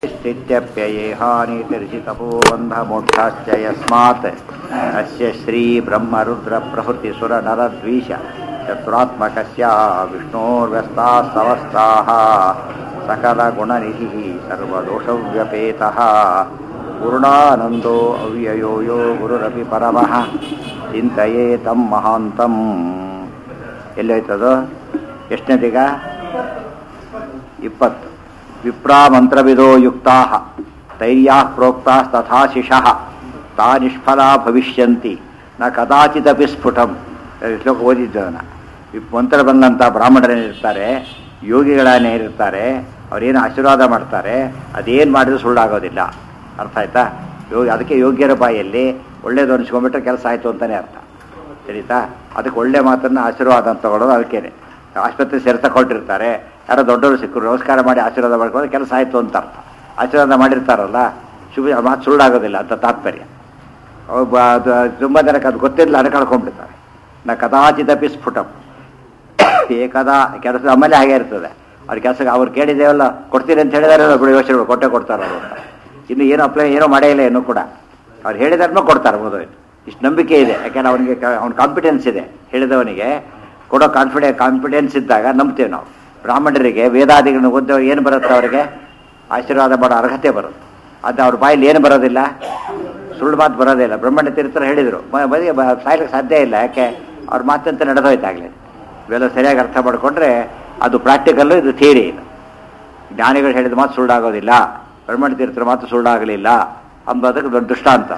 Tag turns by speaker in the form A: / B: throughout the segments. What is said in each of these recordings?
A: स्थित्यप्ययेहानितिर्षितपोबन्धमोक्षाश्च यस्मात् अस्य श्रीब्रह्मरुद्रप्रभृतिसुरनरद्वीष चतुरात्मकस्य विष्णोर्व्यस्ताः समस्ताः सकलगुणनिधिः सर्वदोषव्यपेतः पूर्णानन्दो अव्ययो यो गुरुरपि परमः ಚಿಂತೆಯೇ ತಮ್ಮ ಮಹಾಂತಂ ಎಲ್ಲೋಯ್ತದು ಎಷ್ಟನೇದೀಗ ಇಪ್ಪತ್ತು ವಿಪ್ರಾ ಮಂತ್ರವಿದೋ ಯುಕ್ತಾ ತೈರ್ಯಾ ಪ್ರೋಕ್ತಾ ತಥಾಶಿಷಃ ತಾ ನಿಷ್ಫಲಾ ಭವಿಷ್ಯಂತಿ ನ ಕದಾಚಿದಪಿ ಸ್ಫುಟಂ ಶ್ಲೋಕ ಓದಿದ್ದವನ ಮಂತ್ರ ಬಂದಂಥ ಬ್ರಾಹ್ಮಣರೇನಿರ್ತಾರೆ ಯೋಗಿಗಳನ್ನೇನಿರ್ತಾರೆ ಅವರೇನು ಆಶೀರ್ವಾದ ಮಾಡ್ತಾರೆ ಅದೇನು ಮಾಡಿದ್ರು ಸುಳ್ಳಾಗೋದಿಲ್ಲ ಅರ್ಥ ಆಯ್ತಾ ಯೋಗಿ ಅದಕ್ಕೆ ಯೋಗ್ಯರ ಬಾಯಲ್ಲಿ ಒಳ್ಳೇದು ಅನಿಸ್ಕೊಂಡ್ಬಿಟ್ರೆ ಕೆಲಸ ಆಯಿತು ಅಂತಲೇ ಅರ್ಥ ಸರಿತಾ ಅದಕ್ಕೆ ಒಳ್ಳೆ ಮಾತನ್ನು ಆಶೀರ್ವಾದ ಅಂತ ತಗೊಳ್ಳೋದು ಅದಕ್ಕೇನೆ ಆಸ್ಪತ್ರೆ ಸೇರ್ತಕೊಂಡಿರ್ತಾರೆ ಯಾರೋ ದೊಡ್ಡವರು ಸಿಕ್ಕರು ನಮಸ್ಕಾರ ಮಾಡಿ ಆಶೀರ್ವಾದ ಮಾಡ್ಕೊಂಡು ಕೆಲಸ ಆಯಿತು ಅಂತ ಅರ್ಥ ಆಶೀರ್ವಾದ ಮಾಡಿರ್ತಾರಲ್ಲ ಶುಭ ಮಾತು ಸುಳ್ಳಾಗೋದಿಲ್ಲ ಅಂತ ತಾತ್ಪರ್ಯ ಒಬ್ಬ ಅದು ತುಂಬ ಜನಕ್ಕೆ ಅದು ಗೊತ್ತಿಲ್ಲ ಅದು ಕಳ್ಕೊಂಡ್ಬಿಡ್ತಾರೆ ನಾ ಕದಾಚಿದಪಿ ಸ್ಫುಟಂ ಏಕದಾ ಕೆಲಸ ಆಮೇಲೆ ಹಾಗೆ ಇರ್ತದೆ ಅವ್ರ ಕೆಲಸಕ್ಕೆ ಅವ್ರು ಕೇಳಿದೇವಲ್ಲ ಕೊಡ್ತೀರಿ ಅಂತ ಹೇಳಿದಾರೆ ಬಿಡು ಯೋಚನೆ ಕೊಟ್ಟೆ ಕೊಡ್ತಾರೆ ಅವರು ಅಂತ ಇನ್ನು ಏನು ಅಪ್ಲೈ ಏನೋ ಮಾಡೇ ಇಲ್ಲ ಇನ್ನೂ ಕೂಡ ಅವ್ರು ಹೇಳಿದಾದ್ಮೇಲೆ ಕೊಡ್ತಾರೆ ಓದೋಯ್ತು ಇಷ್ಟು ನಂಬಿಕೆ ಇದೆ ಯಾಕೆಂದ್ರೆ ಅವನಿಗೆ ಅವ್ನ ಕಾನ್ಫಿಡೆನ್ಸ್ ಇದೆ ಹೇಳಿದವನಿಗೆ ಕೊಡೋ ಕಾನ್ಫಿಡೆ ಕಾನ್ಫಿಡೆನ್ಸ್ ಇದ್ದಾಗ ನಂಬ್ತೇವೆ ನಾವು ಬ್ರಾಹ್ಮಣರಿಗೆ ವೇದಾದಿಗಳನ್ನ ಓದ್ದವ್ರು ಏನು ಬರುತ್ತೆ ಅವರಿಗೆ ಆಶೀರ್ವಾದ ಮಾಡೋ ಅರ್ಹತೆ ಬರುತ್ತೆ ಅದು ಅವ್ರ ಬಾಯಲ್ಲಿ ಏನು ಬರೋದಿಲ್ಲ ಸುಳ್ಳು ಮಾತು ಬರೋದಿಲ್ಲ ಬ್ರಹ್ಮಣ್ಯ ತೀರ್ಥರು ಹೇಳಿದರು ಬರೀ ಸಾಯ್ಲಿಕ್ಕೆ ಸಾಧ್ಯ ಇಲ್ಲ ಯಾಕೆ ಅವ್ರ ಮಾತಂತ ನಡೆದೋಯ್ತಾಗಲೇ ಇವೆಲ್ಲ ಸರಿಯಾಗಿ ಅರ್ಥ ಮಾಡಿಕೊಂಡ್ರೆ ಅದು ಪ್ರಾಕ್ಟಿಕಲ್ಲು ಇದು ಥಿಯರಿ ಇದು ಜ್ಞಾನಿಗಳು ಹೇಳಿದ ಮಾತು ಸುಳ್ಳಾಗೋದಿಲ್ಲ ಬ್ರಹ್ಮಣ್ಯ ತೀರ್ಥರ ಮಾತು ಸುಳ್ಳಾಗಲಿಲ್ಲ ಅಂಬೋದಕ್ಕೆ ದೊಡ್ಡ ದೃಷ್ಟಾಂತ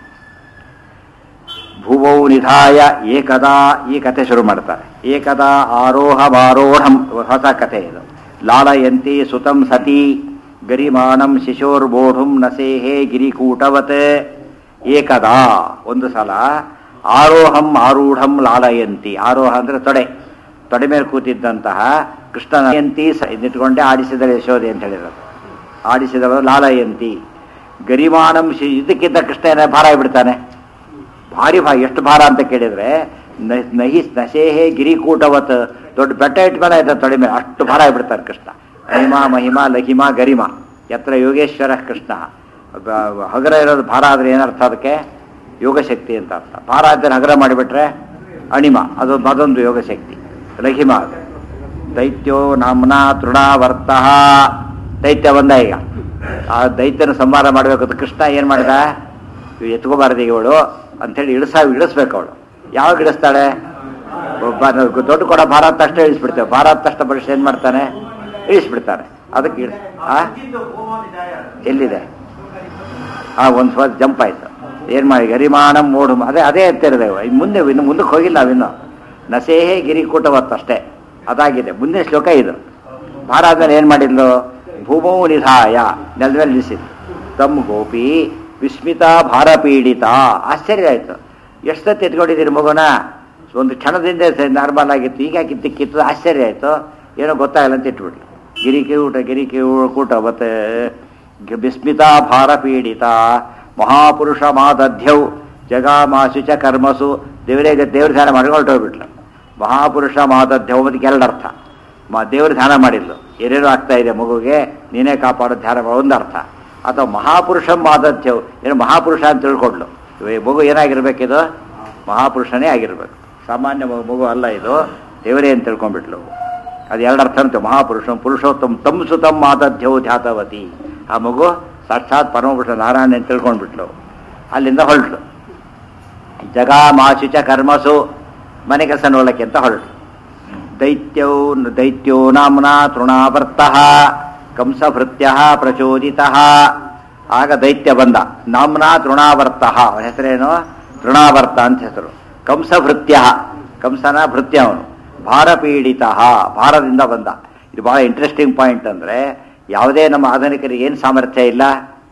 A: ಭುವೌ ನಿಧಾಯ ಏಕದಾ ಈ ಕಥೆ ಶುರು ಮಾಡ್ತಾರೆ ಏಕದಾ ಆರೋಹಮಾರೋಹಂ ಹೊಸ ಕಥೆ ಇದು ಲಾಲಯಂತಿ ಸುತಂ ಸತಿ ಗರಿಮಾಣಂ ಶಿಶೋರ್ಬೋಢುಂ ನಸೇಹೇ ಗಿರಿಕೂಟವತ್ ಏಕದಾ ಒಂದು ಸಲ ಆರೋಹಂ ಆರೂಢಂ ಲಾಲಯಂತಿ ಆರೋಹ ಅಂದರೆ ತೊಡೆ ತೊಡೆ ಮೇಲೆ ಕೂತಿದ್ದಂತಹ ಕೃಷ್ಣನಯಂತಿ ನಿಂತ್ಕೊಂಡೆ ಆಡಿಸಿದರೆ ಯಶೋದೆ ಅಂತ ಹೇಳಿರೋದು ಆಡಿಸಿದವರು ಲಾಲಯಂತಿ ಗರಿಮಾಣಂ ಶಿ ಇದಕ್ಕಿಂತ ಕೃಷ್ಣ ಏನ ಭಾರ ಆಗಿಬಿಡ್ತಾನೆ ಭಾರಿ ಭಾ ಎಷ್ಟು ಭಾರ ಅಂತ ಕೇಳಿದ್ರೆ ನಹಿ ನಶೇಹೇ ಗಿರಿಕೂಟವತ್ ದೊಡ್ಡ ಬೆಟ್ಟ ಇಟ್ಕೊಂಡ ಇದ್ದ ತೊಡೆ ಮೇಲೆ ಅಷ್ಟು ಭಾರ ಆಗಿಬಿಡ್ತಾರೆ ಕೃಷ್ಣ ಮಹಿಮಾ ಮಹಿಮಾ ಲಹಿಮಾ ಗರಿಮಾ ಯತ್ರ ಯೋಗೇಶ್ವರ ಕೃಷ್ಣ ಹಗರ ಇರೋದು ಭಾರ ಆದರೆ ಏನರ್ಥ ಅದಕ್ಕೆ ಯೋಗಶಕ್ತಿ ಅಂತ ಅರ್ಥ ಭಾರ ಆದರೆ ಹಗರ ಮಾಡಿಬಿಟ್ರೆ ಅಣಿಮ ಅದೊಂದು ಅದೊಂದು ಯೋಗಶಕ್ತಿ ಲಹಿಮ ಅದು ದೈತ್ಯೋ ನಾಮ್ನಾ ತೃಣಾವರ್ತ ದೈತ್ಯ ಬಂದ ಈಗ ಆ ದೈತ್ಯನ ಸಂಹಾರ ಮಾಡಬೇಕು ಕೃಷ್ಣ ಏನು ಮಾಡಿದ ಇವು ಎತ್ಕೋಬಾರ್ದು ಇವಳು ಅಂಥೇಳಿ ಇಳಿಸ ಇಳಿಸ್ಬೇಕು ಅವಳು ಯಾವಾಗ ಇಳಿಸ್ತಾಳೆ ಒಬ್ಬ ದೊಡ್ಡ ಕೊಡ ಭಾರತ ಅಷ್ಟೇ ಇಳಿಸ್ಬಿಡ್ತೇವೆ ಭಾರತ ಅಷ್ಟ ಪರಿಷೆ ಏನು ಮಾಡ್ತಾನೆ ಇಳಿಸ್ಬಿಡ್ತಾರೆ ಅದಕ್ಕೆ ಇಳಿಸ್ ಆ ಎಲ್ಲಿದೆ ಆ ಒಂದು ಸ್ವಲ್ಪ ಜಂಪ್ ಆಯ್ತು ಏನು ಮಾಡಿ ಗರಿಮಾಣ ಮೂಡು ಅದೇ ಅದೇ ಎತ್ತಿರದೆ ಮುಂದೆ ಇನ್ನು ಮುಂದಕ್ಕೆ ಹೋಗಿಲ್ಲ ನಾವಿನ್ನು ನಸೇಹೇ ಗಿರಿಕೂಟವತ್ತು ಅಷ್ಟೇ ಅದಾಗಿದೆ ಮುಂದಿನ ಶ್ಲೋಕ ಇದು ಭಾರ ಆದ್ಮೇಲೆ ಏನು ಮಾಡಿದ್ಲು ಭೂಮೌ ನಿಧಾಯ ನೆಲದ ಮೇಲೆ ನಿಲ್ಲಿಸಿದ್ದು ತಮ್ಮ ಗೋಪಿ ವಿಸ್ಮಿತ ಭಾರ ಪೀಡಿತ ಆಶ್ಚರ್ಯ ಆಯಿತು ಎಷ್ಟು ಸತಿ ಎತ್ಕೊಂಡಿದ್ದೀರಿ ಮಗುನ ಒಂದು ಕ್ಷಣದಿಂದ ನಾರ್ಮಲ್ ಆಗಿತ್ತು ಈಗ ಕಿತ್ತಿಕ್ಕಿತ್ತು ಆಶ್ಚರ್ಯ ಆಯಿತು ಏನೋ ಗೊತ್ತಾಗಲ್ಲ ಅಂತ ಇಟ್ಬಿಟ್ಲು ಗಿರಿಕೆ ಊಟ ಗಿರಿಕೆ ಕೂಟ ಮತ್ತೆ ವಿಸ್ಮಿತ ಭಾರ ಪೀಡಿತ ಮಹಾಪುರುಷ ಮಾದಧ್ಯೌ ಜಗಾಮಾಸು ಚ ಕರ್ಮಸು ದೇವರೇ ದೇವ್ರ ಧ್ಯಾನ ಮಾಡಿ ಹೊರಟೋಗ್ಬಿಟ್ಲು ಮಹಾಪುರುಷ ಮಾದಧ್ಯೌ ಅದಕ್ಕೆ ಎರಡು ಅರ್ಥ ಮಾ ದೇವ್ರ ಧ್ಯಾನ ಮಾಡಿದ್ಲು ಏನೇನೋ ಆಗ್ತಾ ಇದೆ ಮಗುಗೆ ನೀನೇ ಕಾಪಾಡೋ ಧ್ಯಾನ ಮಾಡೋ ಒಂದು ಅರ್ಥ ಅಥವಾ ಮಹಾಪುರುಷ ಮಾದಧ್ಯವು ಏನು ಮಹಾಪುರುಷ ಅಂತ ತಿಳ್ಕೊಂಡ್ಲು ಮಗು ಏನಾಗಿರ್ಬೇಕಿದು ಮಹಾಪುರುಷನೇ ಆಗಿರ್ಬೇಕು ಸಾಮಾನ್ಯ ಮಗು ಅಲ್ಲ ಇದು ದೇವರೇ ಅಂತ ತಿಳ್ಕೊಂಡ್ಬಿಟ್ಲು ಅದು ಎರಡು ಅರ್ಥ ಅಂತ ಮಹಾಪುರುಷ ಪುರುಷೋತ್ತಮ ತಮ್ ಸುತಮ್ ಮಾದಧ್ಯವು ಧ್ಯಾತವತಿ ಆ ಮಗು ಸಾಕ್ಷಾತ್ ಪರಮಪುರುಷ ನಾರಾಯಣ ಅಂತ ತಿಳ್ಕೊಂಡ್ಬಿಟ್ಲು ಅಲ್ಲಿಂದ ಹೊರಟು ಜಗಾಮಾಶುಚ ಕರ್ಮಸು ಮನೆ ಕೆಲಸ ನೋಡಕ್ಕೆ ಅಂತ ಹೊರಟು ದೈತ್ಯೌ ದೈತ್ಯೋ ನಾಮ್ನ ತೃಣಾವರ್ತ ಕಂಸಭೃತ್ಯ ಪ್ರಚೋದಿತ ಆಗ ದೈತ್ಯ ಬಂದ ನಾಮ್ನ ತೃಣಾವರ್ತ ಅವನ ಹೆಸರೇನು ತೃಣಾವರ್ತ ಅಂತ ಹೆಸರು ಕಂಸಭೃತ್ಯ ಕಂಸನ ಭೃತ್ಯ ಅವನು ಭಾರಪೀಡಿತ ಭಾರದಿಂದ ಬಂದ ಇದು ಬಹಳ ಇಂಟ್ರೆಸ್ಟಿಂಗ್ ಪಾಯಿಂಟ್ ಅಂದರೆ ಯಾವುದೇ ನಮ್ಮ ಆಧುನಿಕರಿಗೆ ಏನು ಸಾಮರ್ಥ್ಯ ಇಲ್ಲ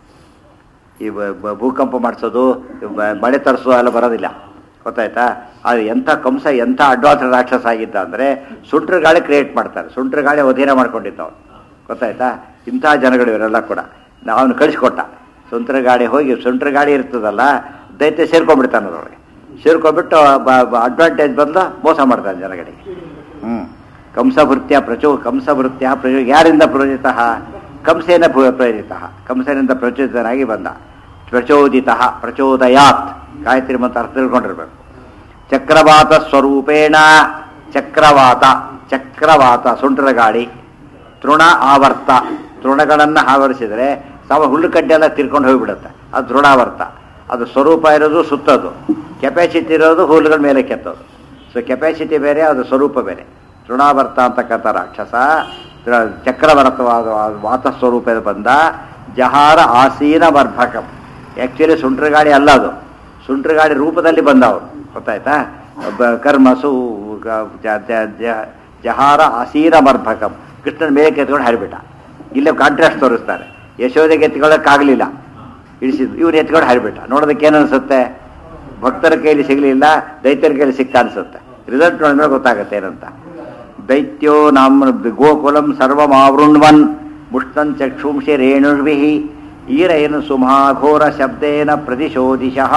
A: ಈ ಭೂಕಂಪ ಮಾಡಿಸೋದು ಮಳೆ ತರಿಸೋದು ಎಲ್ಲ ಬರೋದಿಲ್ಲ ಗೊತ್ತಾಯ್ತಾ ಅದು ಎಂಥ ಕಂಸ ಎಂಥ ಅಡ್ವಾನ್ಸ್ ರಾಕ್ಷಸ ಆಗಿದ್ದ ಅಂದರೆ ಸುಂಟ್ರ ಗಾಳಿ ಕ್ರಿಯೇಟ್ ಮಾಡ್ತಾರೆ ಸುಂಟ್ರ ಗಾಳಿ ಅಧೀನ ಮಾಡ್ಕೊಂಡಿದ್ದವನು ಗೊತ್ತಾಯ್ತಾ ಇಂಥ ಜನಗಳು ಇವರೆಲ್ಲ ಕೂಡ ಅವನು ಕಳಿಸ್ಕೊಟ್ಟ ಸುಂಟ್ರ ಗಾಳಿ ಹೋಗಿ ಸುಂಟ್ರ ಗಾಳಿ ಇರ್ತದಲ್ಲ ದೈತ್ಯ ಸೇರ್ಕೊಂಡ್ಬಿಡ್ತಾನೆ ಅದರೊಳಗೆ ಸೇರ್ಕೊಂಡ್ಬಿಟ್ಟು ಅಡ್ವಾಂಟೇಜ್ ಬಂದು ಮೋಸ ಮಾಡ್ತಾನೆ ಜನಗಳಿಗೆ ಹ್ಞೂ ಕಂಸಭೃತ್ಯ ಪ್ರಚೋ ಕಂಸಭೃತ್ಯ ಪ್ರಚೋ ಯಾರಿಂದ ಪ್ರೋಜಿತ ಕಂಸೇನ ಭೂ- ಪ್ರೇರಿತ ಕಂಸನಿಂದ ಪ್ರಚೋದಿತನಾಗಿ ಬಂದ ಪ್ರಚೋದಿತ ಪ್ರಚೋದಯಾತ್ ಗಾಯತ್ರಿ ಮಂತ್ರ ಅರ್ಥ ತಿಳ್ಕೊಂಡಿರ್ಬೇಕು ಚಕ್ರವಾತ ಸ್ವರೂಪೇಣ ಚಕ್ರವಾತ ಚಕ್ರವಾತ ಸುಂಟರ ಗಾಳಿ ತೃಣ ಆವರ್ತ ತೃಣಗಳನ್ನು ಆವರಿಸಿದರೆ ಸಮ ಹುಲ್ಲು ಕಡ್ಡೆ ಎಲ್ಲ ತಿರ್ಕೊಂಡು ಹೋಗಿಬಿಡುತ್ತೆ ಅದು ತೃಣಾವರ್ತ ಅದು ಸ್ವರೂಪ ಇರೋದು ಸುತ್ತೋದು ಕೆಪಾಸಿಟಿ ಇರೋದು ಹುಲ್ಲುಗಳ ಮೇಲೆ ಕೆತ್ತೋದು ಸೊ ಕೆಪಾಸಿಟಿ ಬೇರೆ ಅದು ಸ್ವರೂಪ ಬೇರೆ ತೃಣಾವರ್ತ ಅಂತಕ್ಕಂಥ ರಾಕ್ಷಸ ತ್ರ- ಚಕ್ರವರ್ತವಾದ ವಾತ ಸ್ವರೂಪದ ಬಂದ ಜಹಾರ ಆಸೀನ ವರ್ಧಕಂ ಆ್ಯಕ್ಚುಲಿ ಸುಂಟ್ರ ಗಾಳಿ ಅಲ್ಲ ಅದು ಸುಂಟ್ರ ಗಾಳಿ ರೂಪದಲ್ಲಿ ಬಂದ ಅವರು ಗೊತ್ತಾಯ್ತಾ ಬ- ಕರ್ಮಸು ಗ- ಜ- ಜ- ಜ- ಜಹಾರ ಆಸೀನ ವರ್ಧಕಂ ಕೃಷ್ಣನ ಮೇಲೆ ಕೆತ್ಕೊಂಡು ಹರಿಬಿಟ್ಟ ಇಲ್ಲೇ ಕಾಂಟ್ರಾಸ್ಟ್ ತೋರಿಸ್ತಾರೆ ಯಶೋದೆಗೆ ಎತ್ಕೊಳ್ಳೋಕ್ಕಾಗಲಿಲ್ಲ ಇಳಿಸಿದ್ರು ಇವ್ರು ಎತ್ಕೊಂಡು ಹರಿಬಿಟ್ಟ ನೋಡೋದಕ್ಕೆ ಏನು ಅನ್ಸುತ್ತೆ ಭಕ್ತರ ಕೈಲಿ ಸಿಗಲಿಲ್ಲ ದೈತ್ಯರ ಕೈಲಿ ಸಿಕ್ತ ಅನ್ಸುತ್ತೆ ರಿಸಲ್ಟ್ ನೋಡಿದ್ರೆ ಗೊತ್ತಾಗುತ್ತೆ ಏನಂತ ದೈತ್ಯೋ ನಾಮ ಗೋಕುಲಂ ಸರ್ವಮಾವೃಣ್ವನ್ ಮುಷ್ಟಂ ಚಕ್ಷುಂಷಿ ರೇಣುರ್ಭಿ ಈರಯನು ಸುಮಾಘೋರ ಶಬ್ದೇನ ಪ್ರತಿಶೋದಿಶಃ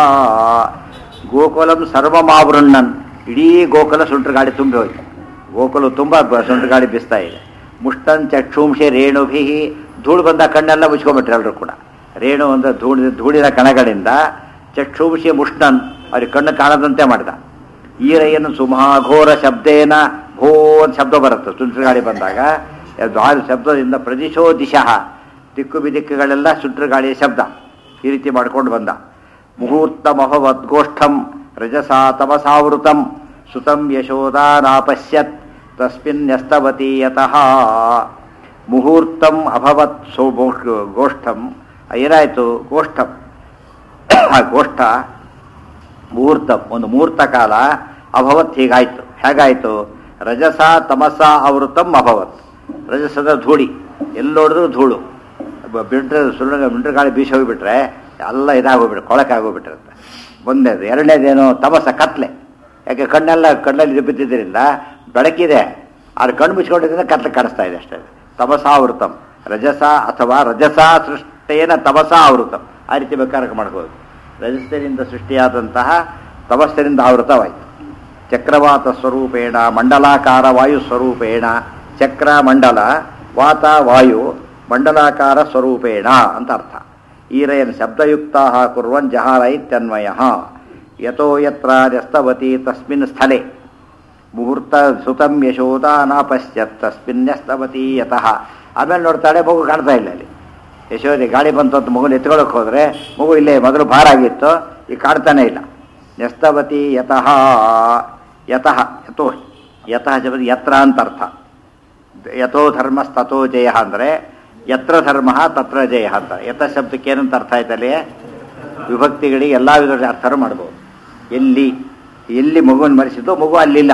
A: ಗೋಕುಲಂ ಸರ್ವಮಾವೃಣ್ಣನ್ ಇಡೀ ಗೋಕುಲ ಸುಂಟ್ರ ಗಾಡಿ ತುಂಬಿ ಹೋಯ್ತು ಗೋಕುಲ ತುಂಬ ಸುಂಟ್ರ ಗಾಡಿ ಬಿಸ್ತಾ ಇದೆ ಮುಷ್ಟನ್ ಚಕ್ಷುಂಷಿ ರೇಣುಭಿ ಧೂಳು ಬಂದ ಕಣ್ಣೆಲ್ಲ ಮುಚ್ಕೊಂಡ್ಬಿಟ್ರೆ ಎಲ್ಲರೂ ಕೂಡ ರೇಣು ಅಂದ್ರೆ ಧೂಳಿನ ಧೂಳಿನ ಕಣಗಳಿಂದ ಚಕ್ಷುಂಷಿ ಮುಷ್ಟನ್ ಅವ್ರಿಗೆ ಕಣ್ಣು ಕಾಣದಂತೆ ಮಾಡಿದ ಈರಯ್ಯನು ಸುಮಹಾಘೋರ ಶಬ್ದೇನ ಭೋ ಅಂತ ಶಬ್ದ ಬರುತ್ತೆ ಸುಂಟ್ರ ಗಾಳಿ ಬಂದಾಗ ಅದು ಆ ಶಬ್ದದಿಂದ ಪ್ರದಿಶೋ ದಿಶಃ ದಿಕ್ಕು ಬಿದಿಕ್ಕುಗಳೆಲ್ಲ ಸುಂಟ್ರ ಗಾಳಿಯ ಶಬ್ದ ಈ ರೀತಿ ಮಾಡ್ಕೊಂಡು ಬಂದ ಮುಹೂರ್ತಮಭವದ್ಗೋಷ್ಠಂ ರಜಸಾ ತಮಸಾವೃತಂ ಸುತಂ ಯಶೋದಾನಾಪಶ್ಯತ್ ತಸ್ಮಿನ್ಯಸ್ತವತಿ ಯತಃ ಮುಹೂರ್ತಂ ಅಭವತ್ ಸೋ ಗೋಷ್ಠಂ ಏನಾಯಿತು ಗೋಷ್ಠಂ ಆ ಗೋಷ್ಠ ಮುಹೂರ್ತ ಒಂದು ಮುಹೂರ್ತ ಕಾಲ ಅಭವತ್ ಹೀಗಾಯ್ತು ಹೇಗಾಯ್ತು ರಜಸ ತಮಸ ಆವೃತಂ ಅಭವತ್ ರಜಸದ ಧೂಳಿ ಎಲ್ಲೋಡಿದ್ರು ಧೂಳು ಬ- ಬಿಂಡ್ರ ಸುಳ್ಳ ಬಿಂಡ್ರ ಗಾಳಿ ಬೀಸಿ ಹೋಗಿಬಿಟ್ರೆ ಎಲ್ಲ ಇದಾಗೋಗ್ಬಿಟ್ರೆ ಕೊಳಕಾಗೋಗ್ಬಿಟ್ಟಿರುತ್ತೆ ಒಂದೇದು ಎರಡನೇದೇನು ತಮಸ ಕತ್ಲೆ ಯಾಕೆ ಕಣ್ಣೆಲ್ಲ ಕಣ್ಣಲ್ಲಿ ಬಿದ್ದಿದ್ದರಿಂದ ಬೆಳಕಿದೆ ಆದ್ರೆ ಕಣ್ಣು ಮುಚ್ಕೊಂಡಿದ್ದರಿಂದ ಕತ್ಲೆ ಕಾಣಿಸ್ತಾ ಇದೆ ಅಷ್ಟೇ ತಮಸಾವೃತಂ ರಜಸ ಅಥವಾ ರಜಸ ಸೃಷ್ಟೇನ ತಮಸ ಆವೃತಂ ಆ ರೀತಿ ಬೇಕಾದ್ರೆ ಮಾಡ್ಬೋದು ರಜಸ್ಸಿನಿಂದ ಸೃಷ್ಟಿಯಾದಂತಹ ತಮಸ್ಸಿನಿಂದ ಆವೃತವಾಯಿತು ಚಕ್ರವಾತ ಸ್ವರೂಪೇಣ ಮಂಡಲಾಕಾರ ವಾಯು ಸ್ವರೂಪೇಣ ಚಕ್ರ ಮಂಡಲ ವಾತ ವಾಯು ಮಂಡಲಾಕಾರ ಸ್ವರೂಪೇಣ ಅಂತ ಅರ್ಥ ಈರಯನ್ ಶಬ್ದಯುಕ್ತ ಕುರ್ವನ್ ಜಹಾರ ಇತ್ಯನ್ವಯ ಯಥೋ ಯತ್ರ ನ್ಯಸ್ತವತಿ ತಸ್ಮಿನ್ ಸ್ಥಳೆ ಮುಹೂರ್ತ ಸುತಂ ಯಶೋದ ನಾಪಶ್ಯತ್ ತಸ್ಮಿನ್ಯಸ್ತವತಿ ಯತಃ ಆಮೇಲೆ ನೋಡ್ತಾಳೆ ಮಗು ಕಾಣ್ತಾ ಇಲ್ಲ ಅಲ್ಲಿ ಯಶೋದೆ ಗಾಳಿ ಬಂತು ಅಂತ ಮಗುನ ಎತ್ಕೊಳ್ಳೋಕೆ ಹೋದರೆ ಮಗು ಇಲ್ಲೇ ಮೊದಲು ಭಾರ ಆಗಿತ್ತು ಈಗ ಕಾಣ್ತಾನೆ ಇಲ್ಲ ನ್ಯಸ್ತವತಿ ಯತಃ ಯತಃ ಯಥೋ ಯತಃ ಶಬ್ದ ಯತ್ರ ಅಂತ ಅರ್ಥ ಯಥೋ ಧರ್ಮಸ್ತಥೋ ಜಯ ಅಂದರೆ ಯತ್ರ ಧರ್ಮ ತತ್ರ ಜಯ ಅಂತ ಯಥ ಶಬ್ದಕ್ಕೆ ಏನಂತ ಅರ್ಥ ಆಯ್ತಲ್ಲಿ ವಿಭಕ್ತಿಗಳಿಗೆ ಎಲ್ಲ ವಿಧದ ಅರ್ಥನೂ ಮಾಡ್ಬೋದು ಎಲ್ಲಿ ಎಲ್ಲಿ ಮಗುವನ್ನು ಮರೆಸಿದ್ದು ಮಗು ಅಲ್ಲಿಲ್ಲ